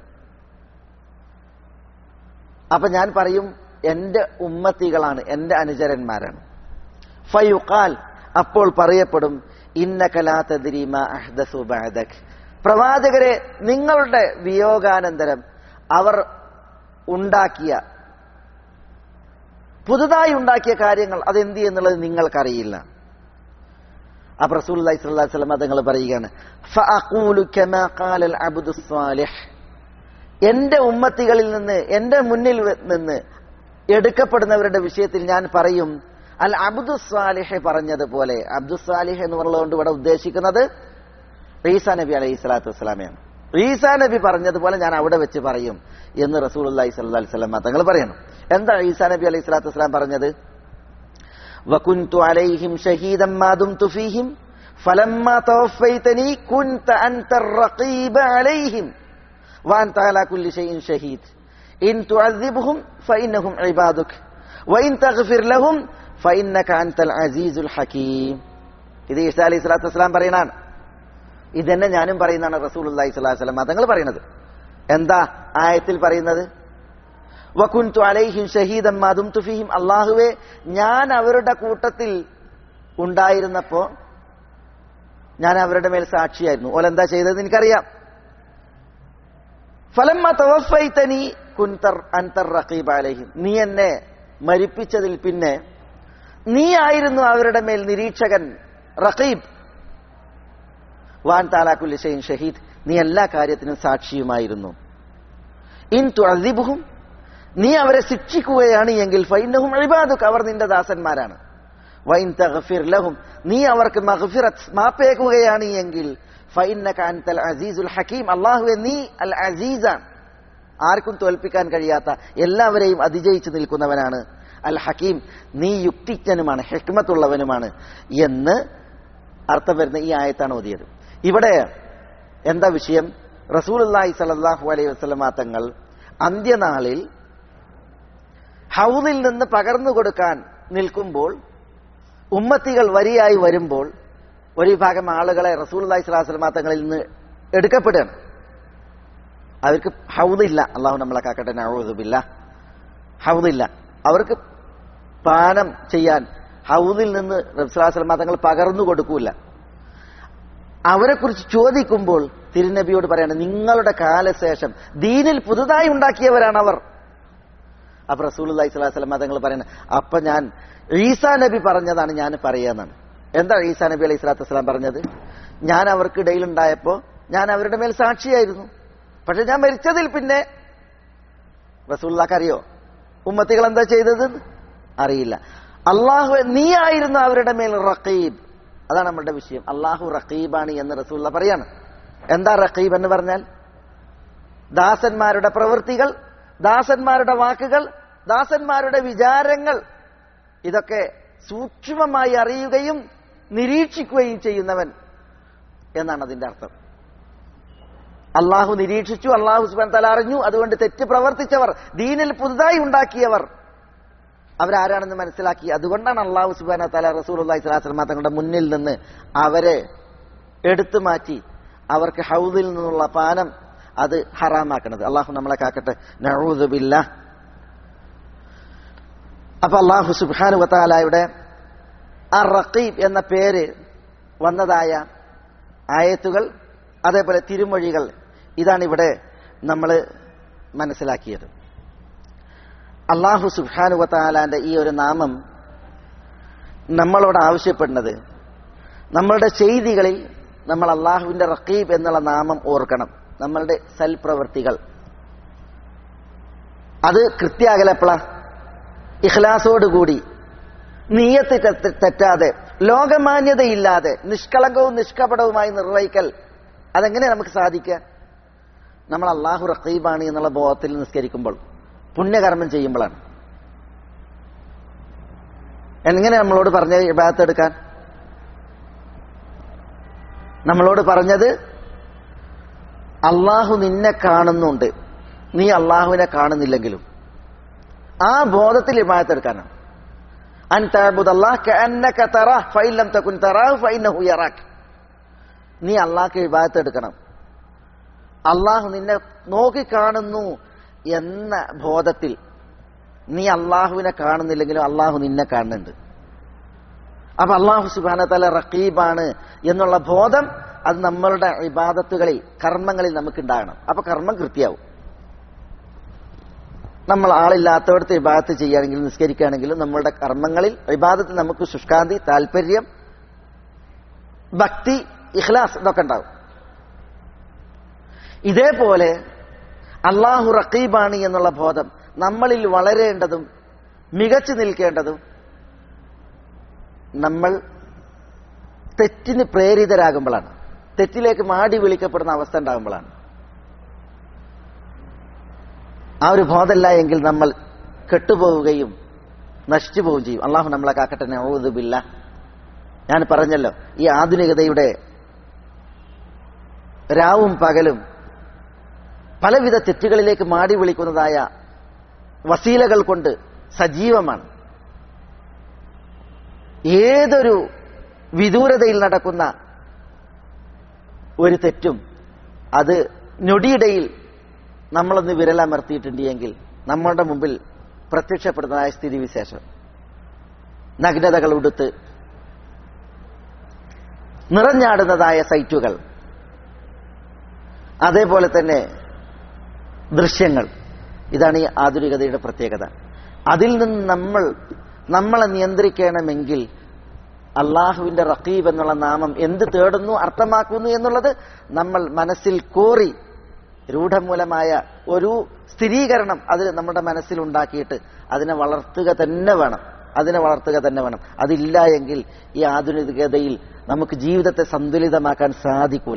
അപ്പൊ ഞാൻ പറയും എന്റെ ഉമ്മത്തികളാണ് എന്റെ അനുചരന്മാരാണ് ഫയുഖാൽ അപ്പോൾ പറയപ്പെടും ഇന്നകലാതദ്രീമ അഹ്ദസു ബഅദക് പ്രവാചകരെ നിങ്ങളുടെ വിയോഗാനന്തരം അവർ ഉണ്ടാക്കിയ പുതുതായി ഉണ്ടാക്കിയ കാര്യങ്ങൾ അതെന്ത് എന്നുള്ളത് നിങ്ങൾക്കറിയില്ല അപ്പൊ റസൂലുള്ളാഹി സ്വല്ലല്ലാഹു അലൈഹി വസല്ലം തങ്ങൾ പറയുകയാണ് ഫഅഖൂലു കമാ ഖാലൽ അബ്ദു സ്വാലിഹ് എന്റെ ഉമ്മത്തികളിൽ നിന്ന് എന്റെ മുന്നിൽ വ- നിന്ന് എടുക്കപ്പെടുന്നവരുടെ വിഷയത്തിൽ ഞാൻ പറയും അൽ അബ്ദു സ്വാലിഹ് പറഞ്ഞതുപോലെ അബ്ദു സ്വാലിഹ് എന്ന് പറഞ്ഞതുകൊണ്ട് ഇവിടെ ഉദ്ദേശിക്കുന്നത് ഈസാ നബി അലൈഹി സ്വലാത്തു വസ്സലാമയാണ് ഈസാ നബി പറഞ്ഞതുപോലെ ഞാൻ അവിടെ വെച്ച് പറയും എന്ന് റസൂൽ അള്ളാഹി സ്വല്ലാ വസ്ലം തങ്ങൾ പറയണം എന്താ ഈസാ നബി അലൈഹി സ്വലാത്തു വസ്സലാം പറഞ്ഞത് وكنت عليهم شهيدا ما دمت فيهم فلما توفيتني كنت أنت الرقيب عليهم وأنت على كل شيء شهيد إن تعذبهم فإنهم عبادك وإن تغفر لهم فإنك أنت العزيز الحكيم ഇത് ഈസാ അലൈഹി സ്വലാത്തു വസ്സലാം പറയുന്നതാണ് ഇതന്നെ ഞാനും പറയുന്നതാണ് റസൂൽ അള്ളാഹി സ്വലാഹു വസ്ലം തങ്ങൾ പറയുന്നത് എന്താ ആയത്തിൽ പറയുന്നത് വകുൻതു അലൈഹിം ഷഹീദൻ മാതും തുഫിഹിം അള്ളാഹുവെ ഞാൻ അവരുടെ കൂട്ടത്തിൽ ഉണ്ടായിരുന്നപ്പോ ഞാൻ അവരുടെ മേൽ സാക്ഷിയായിരുന്നു ഓലെന്താ ചെയ്തത് എനിക്കറിയാം ഫലമ്മ തവഫൈതനി കുൻതർ അൻതർ റഖീബ് അലൈഹിം നീ എന്നെ മരിപ്പിച്ചതിൽ പിന്നെ നീ ആയിരുന്നു അവരുടെ മേൽ നിരീക്ഷകൻ റഖീബ് വാൻ താലാക്കുല്ലി ഷെയ്ൻ ഷഹീദ് നീ എല്ലാ കാര്യത്തിനും സാക്ഷിയുമായിരുന്നു ഇൻ തുഅദിബുഹും നീ അവരെ ശിക്ഷിക്കുകയാണ് എങ്കിൽ ഫൈനഹും ഇബാദുക്ക് അവർ നിന്റെ ദാസന്മാരാണ് വൈൻ തഗ്ഫിർ ലഹും നീ അവർക്ക് മഗ്ഫിറത്ത് മാപ്പേക്കുകയാണ് എങ്കിൽ ഫൈന്നക അൻതൽ അസീസുൽ ഹക്കീം അല്ലാഹുവേ നീ അൽ അസീസാണ് ആർക്കും തോൽപ്പിക്കാൻ കഴിയാത്ത എല്ലാവരെയും അതിജയിച്ചു നിൽക്കുന്നവനാണ് അൽ ഹക്കീം നീ യുക്തിജ്ഞനുമാണ് ഹെക്മത്തുള്ളവനുമാണ് എന്ന് അർത്ഥം വരുന്ന ഈ ആയത്താണ് ഓതിയത് ഇവിടെ എന്താ വിഷയം റസൂലുള്ളാഹി സ്വല്ലല്ലാഹു അലൈഹി വസല്ലമ തങ്ങൾ അന്ത്യനാളിൽ ഹൗദിൽ നിന്ന് പകർന്നു കൊടുക്കാൻ നിൽക്കുമ്പോൾ ഉമ്മത്തികൾ വരിയായി വരുമ്പോൾ ഒരു വിഭാഗം ആളുകളെ റസൂലുള്ളാഹി സ്വല്ലല്ലാഹു അലൈഹി വസല്ലമ തങ്ങളിൽ നിന്ന് എടുക്കപ്പെടുകയാണ് അവർക്ക് ഹൗദില്ല അള്ളാഹു നമ്മളെ കാക്കട്ടെ നഊദുബില്ല ഹൗദില്ല അവർക്ക് പാനം ചെയ്യാൻ ഹൗദിൽ നിന്ന് റബ്സുലാസ്ലമ തങ്ങൾ പകർന്നു കൊടുക്കൂല അവരെ കുറിച്ച് ചോദിക്കുമ്പോൾ തിരുനബിയോട് പറയാണ് നിങ്ങളുടെ കാലശേഷം ദീനിൽ പുതുതായി ഉണ്ടാക്കിയവരാണ് അവർ അപ്പൊ റസൂലി സ്വലാസ്ലമ തങ്ങൾ പറയുന്നത് അപ്പൊ ഞാൻ ഈസാ നബി പറഞ്ഞതാണ് ഞാൻ പറയാന്നാണ് എന്താ ഈസാ നബി അലൈഹി സ്വലാത്തു വസ്സലാം പറഞ്ഞത് ഞാൻ അവർക്കിടയിൽ ഉണ്ടായപ്പോ ഞാൻ അവരുടെ മേൽ സാക്ഷിയായിരുന്നു പക്ഷെ ഞാൻ മരിച്ചതിൽ പിന്നെ റസൂള്ളക്ക് അറിയോ ഉമ്മത്തികൾ എന്താ ചെയ്തത് അറിയില്ല അള്ളാഹു നീ ആയിരുന്നു അവരുടെ മേൽ റഖീബ് അതാണ് നമ്മുടെ വിഷയം അള്ളാഹു റഖീബാണ് എന്ന് റസൂള്ള പറയാണ് എന്താ റഖീബ് എന്ന് പറഞ്ഞാൽ ദാസന്മാരുടെ പ്രവൃത്തികൾ ദാസന്മാരുടെ വാക്കുകൾ ദാസന്മാരുടെ വിചാരങ്ങൾ ഇതൊക്കെ സൂക്ഷ്മമായി അറിയുകയും നിരീക്ഷിക്കുകയും ചെയ്യുന്നവൻ എന്നാണ് അതിന്റെ അർത്ഥം അള്ളാഹു നിരീക്ഷിച്ചു അള്ളാഹു സുബാൻ തല അറിഞ്ഞു അതുകൊണ്ട് തെറ്റ് പ്രവർത്തിച്ചവർ ദീനിൽ പുതുതായി ഉണ്ടാക്കിയവർ അവരാരാണെന്ന് മനസ്സിലാക്കി അതുകൊണ്ടാണ് അള്ളാഹു സുബാന തല റസൂൽ അള്ളാഹി സ്വലാസ്ലമ തങ്ങളുടെ മുന്നിൽ നിന്ന് അവരെ എടുത്തു മാറ്റി അവർക്ക് ഹൗദിൽ നിന്നുള്ള പാനം അത് ഹറാമാക്കണത് അള്ളാഹു നമ്മളെ കാക്കട്ടെ നഴൂതുബില്ല അപ്പൊ അള്ളാഹു സുബാനു വത്താലായുടെ ആ റഖീബ് എന്ന പേര് വന്നതായ ആയത്തുകൾ അതേപോലെ തിരുമൊഴികൾ ഇതാണ് ഇവിടെ നമ്മൾ മനസ്സിലാക്കിയത് അള്ളാഹു സുബാനുവത്താലാന്റെ ഈ ഒരു നാമം നമ്മളോട് ആവശ്യപ്പെടുന്നത് നമ്മളുടെ ചെയ്തികളിൽ നമ്മൾ അള്ളാഹുവിന്റെ റഖീബ് എന്നുള്ള നാമം ഓർക്കണം നമ്മളുടെ സൽപ്രവൃത്തികൾ അത് കൃത്യാകലപ്പള ഇഖ്ലാസോടുകൂടി നീയത്ത് തെറ്റ് തെറ്റാതെ ലോകമാന്യതയില്ലാതെ നിഷ്കളങ്കവും നിഷ്കപടവുമായി നിർവഹിക്കൽ അതെങ്ങനെ നമുക്ക് സാധിക്കുക നമ്മൾ അള്ളാഹു റഖീബാണ് എന്നുള്ള ബോധത്തിൽ നിസ്കരിക്കുമ്പോൾ പുണ്യകർമ്മം ചെയ്യുമ്പോഴാണ് എങ്ങനെ നമ്മളോട് പറഞ്ഞത് ഇബാദത്ത് എടുക്കാൻ നമ്മളോട് പറഞ്ഞത് അള്ളാഹു നിന്നെ കാണുന്നുണ്ട് നീ അള്ളാഹുവിനെ കാണുന്നില്ലെങ്കിലും ആ ബോധത്തിൽ ഇബാദത്തെടുക്കാനാണ് അൻ തഅബുദല്ലാഹ് കഅന്നക തറാഹ് ഫഇൻ ലം തകുൻ തറാഹു ഫഇന്നഹു യറാക് നീ അള്ളാഹ്ക്ക് ഇബാദത്ത് എടുക്കണം അള്ളാഹു നിന്നെ നോക്കിക്കാണുന്നു എന്ന ബോധത്തിൽ നീ അള്ളാഹുവിനെ കാണുന്നില്ലെങ്കിലും അള്ളാഹു നിന്നെ കാണുന്നുണ്ട് അപ്പൊ അള്ളാഹു സുബാന തല റഖീബാണ് എന്നുള്ള ബോധം അത് നമ്മളുടെ ഇബാദത്തുകളിൽ കർമ്മങ്ങളിൽ നമുക്ക് ഉണ്ടാകണം അപ്പൊ കർമ്മം കൃത്യാവും നമ്മൾ ആളില്ലാത്തവിടത്ത് ഇബാദത്ത് ചെയ്യുകയാണെങ്കിലും നിസ്കരിക്കുകയാണെങ്കിലും നമ്മളുടെ കർമ്മങ്ങളിൽ ഇബാദത്ത് നമുക്ക് ശുഷ്കാന്തി താല്പര്യം ഭക്തി ഇഖ്ലാസ് ഇതൊക്കെ ഉണ്ടാവും ഇതേപോലെ അള്ളാഹു റഖീബാണ് എന്നുള്ള ബോധം നമ്മളിൽ വളരേണ്ടതും മികച്ചു നിൽക്കേണ്ടതും നമ്മൾ തെറ്റിന് പ്രേരിതരാകുമ്പോഴാണ് തെറ്റിലേക്ക് മാടി വിളിക്കപ്പെടുന്ന അവസ്ഥ ഉണ്ടാകുമ്പോഴാണ് ആ ഒരു ബോധമല്ല എങ്കിൽ നമ്മൾ കെട്ടുപോവുകയും നശിച്ചു പോവുകയും ചെയ്യും അള്ളാഹു നമ്മളെ കാക്കട്ടെ നൗദുബില്ല ഞാൻ പറഞ്ഞല്ലോ ഈ ആധുനികതയുടെ രാവും പകലും പലവിധ തെറ്റുകളിലേക്ക് മാടി വിളിക്കുന്നതായ വസീലകൾ കൊണ്ട് സജീവമാണ് ഏതൊരു വിദൂരതയിൽ നടക്കുന്ന ഒരു തെറ്റും അത് ഞൊടിയിടയിൽ നമ്മളൊന്ന് വിരലമർത്തിയിട്ടുണ്ട് എങ്കിൽ നമ്മളുടെ മുമ്പിൽ പ്രത്യക്ഷപ്പെടുന്നതായ സ്ഥിതിവിശേഷം നഗ്നതകൾ ഉടുത്ത് നിറഞ്ഞാടുന്നതായ സൈറ്റുകൾ അതേപോലെ തന്നെ ദൃശ്യങ്ങൾ ഇതാണ് ഈ ആധുനികതയുടെ പ്രത്യേകത അതിൽ നിന്ന് നമ്മൾ നമ്മളെ നിയന്ത്രിക്കണമെങ്കിൽ അള്ളാഹുവിന്റെ റഖീബ് എന്നുള്ള നാമം എന്ത് തേടുന്നു അർത്ഥമാക്കുന്നു എന്നുള്ളത് നമ്മൾ മനസ്സിൽ കോറി രൂഢമൂലമായ ഒരു സ്ഥിരീകരണം അത് നമ്മുടെ മനസ്സിൽ ഉണ്ടാക്കിയിട്ട് അതിനെ വളർത്തുക തന്നെ വേണം അതിനെ വളർത്തുക തന്നെ വേണം അതില്ല എങ്കിൽ ഈ ആധുനികതയിൽ നമുക്ക് ജീവിതത്തെ സന്തുലിതമാക്കാൻ സാധിക്കൂല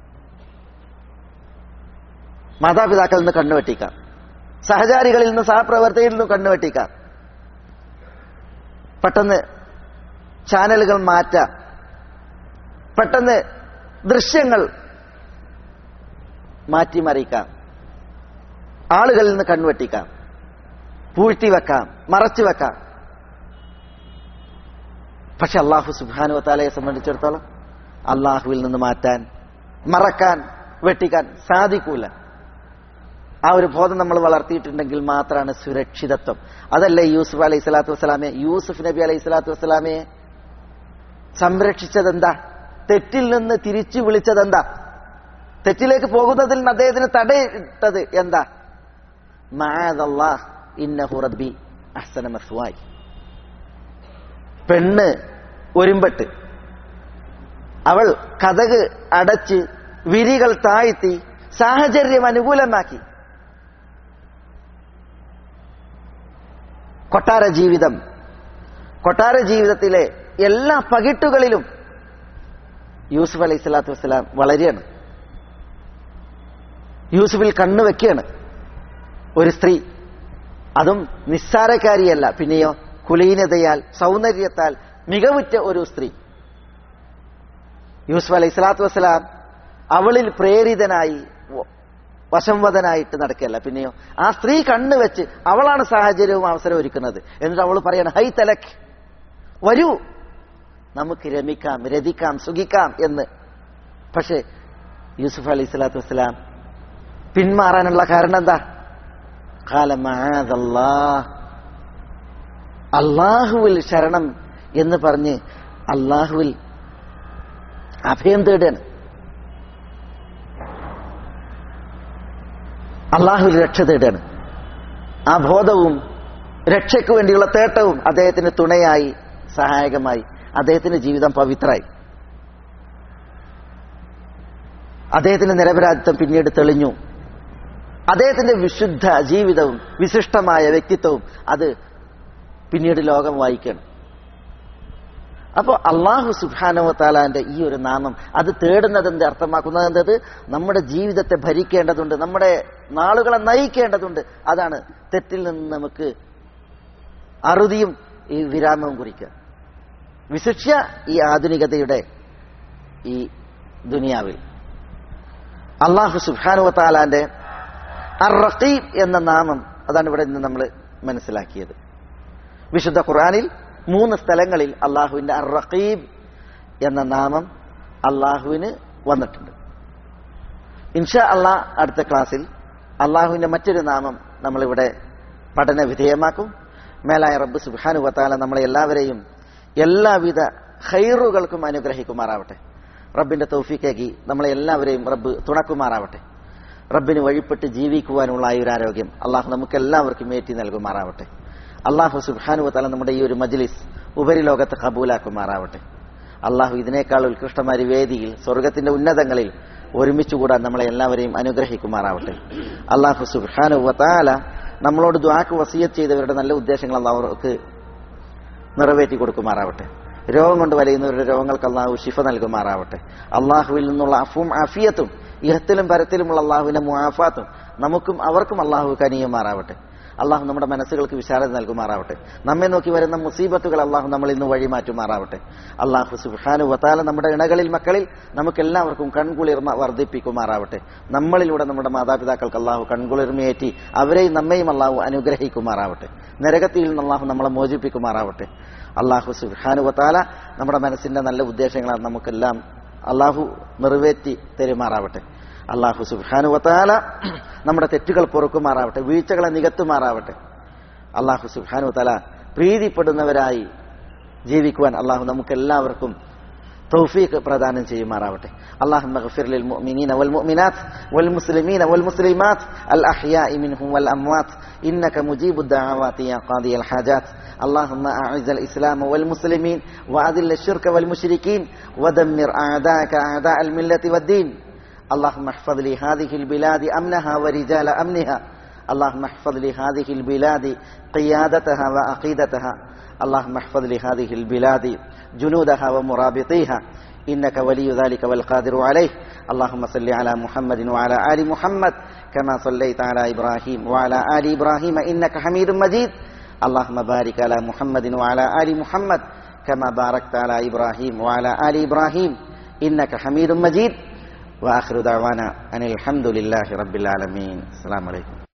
മാതാപിതാക്കളിൽ നിന്ന് കണ്ണുവെട്ടിക്കാം സഹചാരികളിൽ നിന്ന് സഹപ്രവർത്തകരിൽ നിന്ന് കണ്ണുവെട്ടിക്കാം പെട്ടെന്ന് ചാനലുകൾ മാറ്റാം പെട്ടെന്ന് ദൃശ്യങ്ങൾ മാറ്റിമറിക്കാം ആളുകളിൽ നിന്ന് കണ്ണുവെട്ടിക്കാം പൂഴ്ത്തിവെക്കാം മറച്ചുവെക്കാം പക്ഷെ അള്ളാഹു സുബാനു താലയെ സംബന്ധിച്ചിടത്തോളം അള്ളാഹുവിൽ നിന്ന് മാറ്റാൻ മറക്കാൻ വെട്ടിക്കാൻ സാധിക്കൂല ആ ഒരു ബോധം നമ്മൾ വളർത്തിയിട്ടുണ്ടെങ്കിൽ മാത്രമാണ് സുരക്ഷിതത്വം അതല്ലേ യൂസുഫ് അലൈഹി സ്വലാത്തു വസ്സലാമെ യൂസുഫ് നബി അലൈഹി സ്വലാത്തു വസ്സലാമയെ സംരക്ഷിച്ചത് എന്താ തെറ്റിൽ നിന്ന് തിരിച്ചു വിളിച്ചത് എന്താ തെറ്റിലേക്ക് പോകുന്നതിൽ നിന്ന് അദ്ദേഹത്തിന് തടയിട്ടത് എന്താ മാതല്ലാഹ് ഇന്നഹു റബ്ബി അഹ്സന മസ്വായി പെണ്ണ് ഒരുമ്പെട്ട് അവൾ കഥക് അടച്ച് വിരികൾ താഴ്ത്തി സാഹചര്യം അനുകൂലമാക്കി കൊട്ടാര ജീവിതം കൊട്ടാര ജീവിതത്തിലെ എല്ലാ പകിട്ടുകളിലും യൂസുഫ് അലൈഹി സ്വലാത്തു വസ്സലാം വളരെയാണ് യൂസുഫിൽ കണ്ണുവെക്കുകയാണ് ഒരു സ്ത്രീ അതും നിസ്സാരക്കാരിയല്ല പിന്നെയോ കുലീനതയാൽ സൗന്ദര്യത്താൽ മികവുറ്റ ഒരു സ്ത്രീ യൂസുഫ് അലൈഹി സ്വലാത്തു വസ്സലാം അവളിൽ പ്രേരിതനായി വശംവദനായിട്ട് നടക്കുകയല്ല പിന്നെയോ ആ സ്ത്രീ കണ്ണുവെച്ച് അവളാണ് സാഹചര്യവും അവസരം ഒരുക്കുന്നത് എന്നിട്ട് അവൾ പറയാണ് ഹൈ തലക് വരൂ നമുക്ക് രമിക്കാം രതിക്കാം സുഖിക്കാം എന്ന് പക്ഷേ യൂസുഫ് അലൈഹി സ്വലാത്തു വസ്സലാം പിന്മാറാനുള്ള കാരണം എന്താ കാലമാതല്ലാ അള്ളാഹുവിൽ ശരണം എന്ന് പറഞ്ഞ് അള്ളാഹുവിൽ അഭയം തേടുകയാണ് അള്ളാഹുവിൽ രക്ഷ തേടുകയാണ് ആ ബോധവും രക്ഷയ്ക്ക് വേണ്ടിയുള്ള തേട്ടവും അദ്ദേഹത്തിന് തുണയായി സഹായകമായി അദ്ദേഹത്തിന്റെ ജീവിതം പവിത്രായി അദ്ദേഹത്തിന്റെ നിരപരാധിത്വം പിന്നീട് തെളിഞ്ഞു അദ്ദേഹത്തിന്റെ വിശുദ്ധ ജീവിതവും വിശിഷ്ടമായ വ്യക്തിത്വവും അത് പിന്നീട് ലോകം വായിക്കണം അപ്പോൾ അള്ളാഹു സുബാനവ താലാന്റെ ഈ ഒരു നാമം അത് തേടുന്നത് എന്ത് അർത്ഥമാക്കുന്നത് എന്തത് നമ്മുടെ ജീവിതത്തെ ഭരിക്കേണ്ടതുണ്ട് നമ്മുടെ നാളുകളെ നയിക്കേണ്ടതുണ്ട് അതാണ് തെറ്റിൽ നിന്ന് നമുക്ക് അറുതിയും ഈ വിരാമവും കുറിക്കുക വിശിഷ്യ ഈ ആധുനികതയുടെ ഈ ദുനിയാവിൽ അള്ളാഹു സുബാനുവ താലാന്റെ അർ റഖീബ് എന്ന നാമം അതാണ് ഇവിടെ നിന്ന് നമ്മൾ മനസ്സിലാക്കിയത് വിശുദ്ധ ഖുർആനിൽ മൂന്ന് സ്ഥലങ്ങളിൽ അള്ളാഹുവിന്റെ അർ റഖീബ് എന്ന നാമം അള്ളാഹുവിന് വന്നിട്ടുണ്ട് ഇൻഷാ അള്ളാഹ് അടുത്ത ക്ലാസ്സിൽ അള്ളാഹുവിന്റെ മറ്റൊരു നാമം നമ്മളിവിടെ പഠന വിധേയമാക്കും മേലായ റബ്ബ് സുബാനു വത്താല നമ്മളെ എല്ലാവരെയും എല്ലാവിധ ഹൈറുകൾക്കും അനുഗ്രഹിക്കുമാറാവട്ടെ റബ്ബിന്റെ തൗഫീക്കേക്ക് നമ്മളെ എല്ലാവരെയും റബ്ബ് തുണക്കുമാറാവട്ടെ റബ്ബിന് വഴിപ്പെട്ട് ജീവിക്കുവാനുള്ള ആയുരാരോഗ്യം അള്ളാഹു നമുക്ക് എല്ലാവർക്കും ഏറ്റി നൽകുമാറാവട്ടെ അള്ളാഹു സുബാനു വത്താല നമ്മുടെ ഈ ഒരു മജ്ലിസ് ഉപരിലോകത്ത് കബൂലാക്കുമാറാവട്ടെ അള്ളാഹു ഇതിനേക്കാൾ ഉത്കൃഷ്ടമായ ഒരു വേദിയിൽ സ്വർഗത്തിന്റെ ഉന്നതങ്ങളിൽ ഒരുമിച്ച് കൂടാൻ നമ്മളെ എല്ലാവരെയും അനുഗ്രഹിക്കുമാറാവട്ടെ അള്ളാഹു സുബാനു വത്താല നമ്മളോട് ദ്വാക്ക് വസീയത്ത് ചെയ്തവരുടെ നല്ല ഉദ്ദേശങ്ങൾ അള്ളാഹു അവർക്ക് നിറവേറ്റി കൊടുക്കുമാറാവട്ടെ രോഗം കൊണ്ട് വലയുന്നവരുടെ രോഗങ്ങൾക്ക് അള്ളാഹു ശിഫ നൽകുമാറാവട്ടെ അള്ളാഹുവിൽ നിന്നുള്ള അഫും അഫിയത്തും ഇഹത്തിലും പരത്തിലുമുള്ള അള്ളാഹുവിന്റെ മുആഫാത്തും നമുക്കും അവർക്കും അള്ളാഹു കനിയുമാറാവട്ടെ അള്ളാഹു നമ്മുടെ മനസ്സുകൾക്ക് വിശാലത നൽകുമാറാവട്ടെ നമ്മെ നോക്കി വരുന്ന മുസീബത്തുകൾ അള്ളാഹു നമ്മൾ ഇന്ന് വഴിമാറ്റുമാറാവട്ടെ അള്ളാഹു സുബാനു വത്താല നമ്മുടെ ഇണകളിൽ മക്കളിൽ നമുക്കെല്ലാവർക്കും കൺകുളിർമ വർദ്ധിപ്പിക്കുമാറാവട്ടെ നമ്മളിലൂടെ നമ്മുടെ മാതാപിതാക്കൾക്ക് അള്ളാഹു കൺകുളിർമയേറ്റി അവരെയും നമ്മയും അള്ളാഹു അനുഗ്രഹിക്കുമാറാവട്ടെ നരകത്തിൽ നിന്ന് അള്ളാഹു നമ്മളെ മോചിപ്പിക്കുമാറാവട്ടെ അള്ളാഹു സുബാനു വത്താല നമ്മുടെ മനസ്സിന്റെ നല്ല ഉദ്ദേശങ്ങളാണ് നമുക്കെല്ലാം അള്ളാഹു നിറവേറ്റി തരുമാറാവട്ടെ അള്ളാഹു സുബാനു വത്താല നമ്മുടെ തെറ്റുകൾ പൊറുക്കുമാറാവട്ടെ വീഴ്ചകളെ നികത്തുമാറാവട്ടെ അള്ളാഹു സുബാനു വത്താല പ്രീതിപ്പെടുന്നവരായി ജീവിക്കുവാൻ അള്ളാഹു നമുക്ക് എല്ലാവർക്കും توفيق പ്രദാനം ചെയ്യുമാറാവട്ടെ اللهم اغفر للمؤمنين والمؤمنات والمسلمين والمسلمات الأحياء منهم والأموات إنك مجيب الدعوات يا قاضي الحاجات اللهم أعز الإسلام والمسلمين وأذل الشرك والمشركين ودمر أعداءك أعداء الملة والدين اللهم احفظ لي هذه البلاد أمنها ورجال أمنها اللهم احفظ لي هذه البلاد قيادتها وعقيدتها اللهم احفظ لي هذه البلاد جنودها ومرابطيها إنك ولي ذلك والقادر عليه اللهم صل على محمد وعلى آل محمد كما صليت على إبراهيم وعلى آل إبراهيم إنك حميد مجيد اللهم بارك على محمد وعلى آل محمد كما باركت على إبراهيم وعلى آل إبراهيم إنك حميد مجيد وآخر دعوانا أن الحمد لله رب العالمين السلام عليكم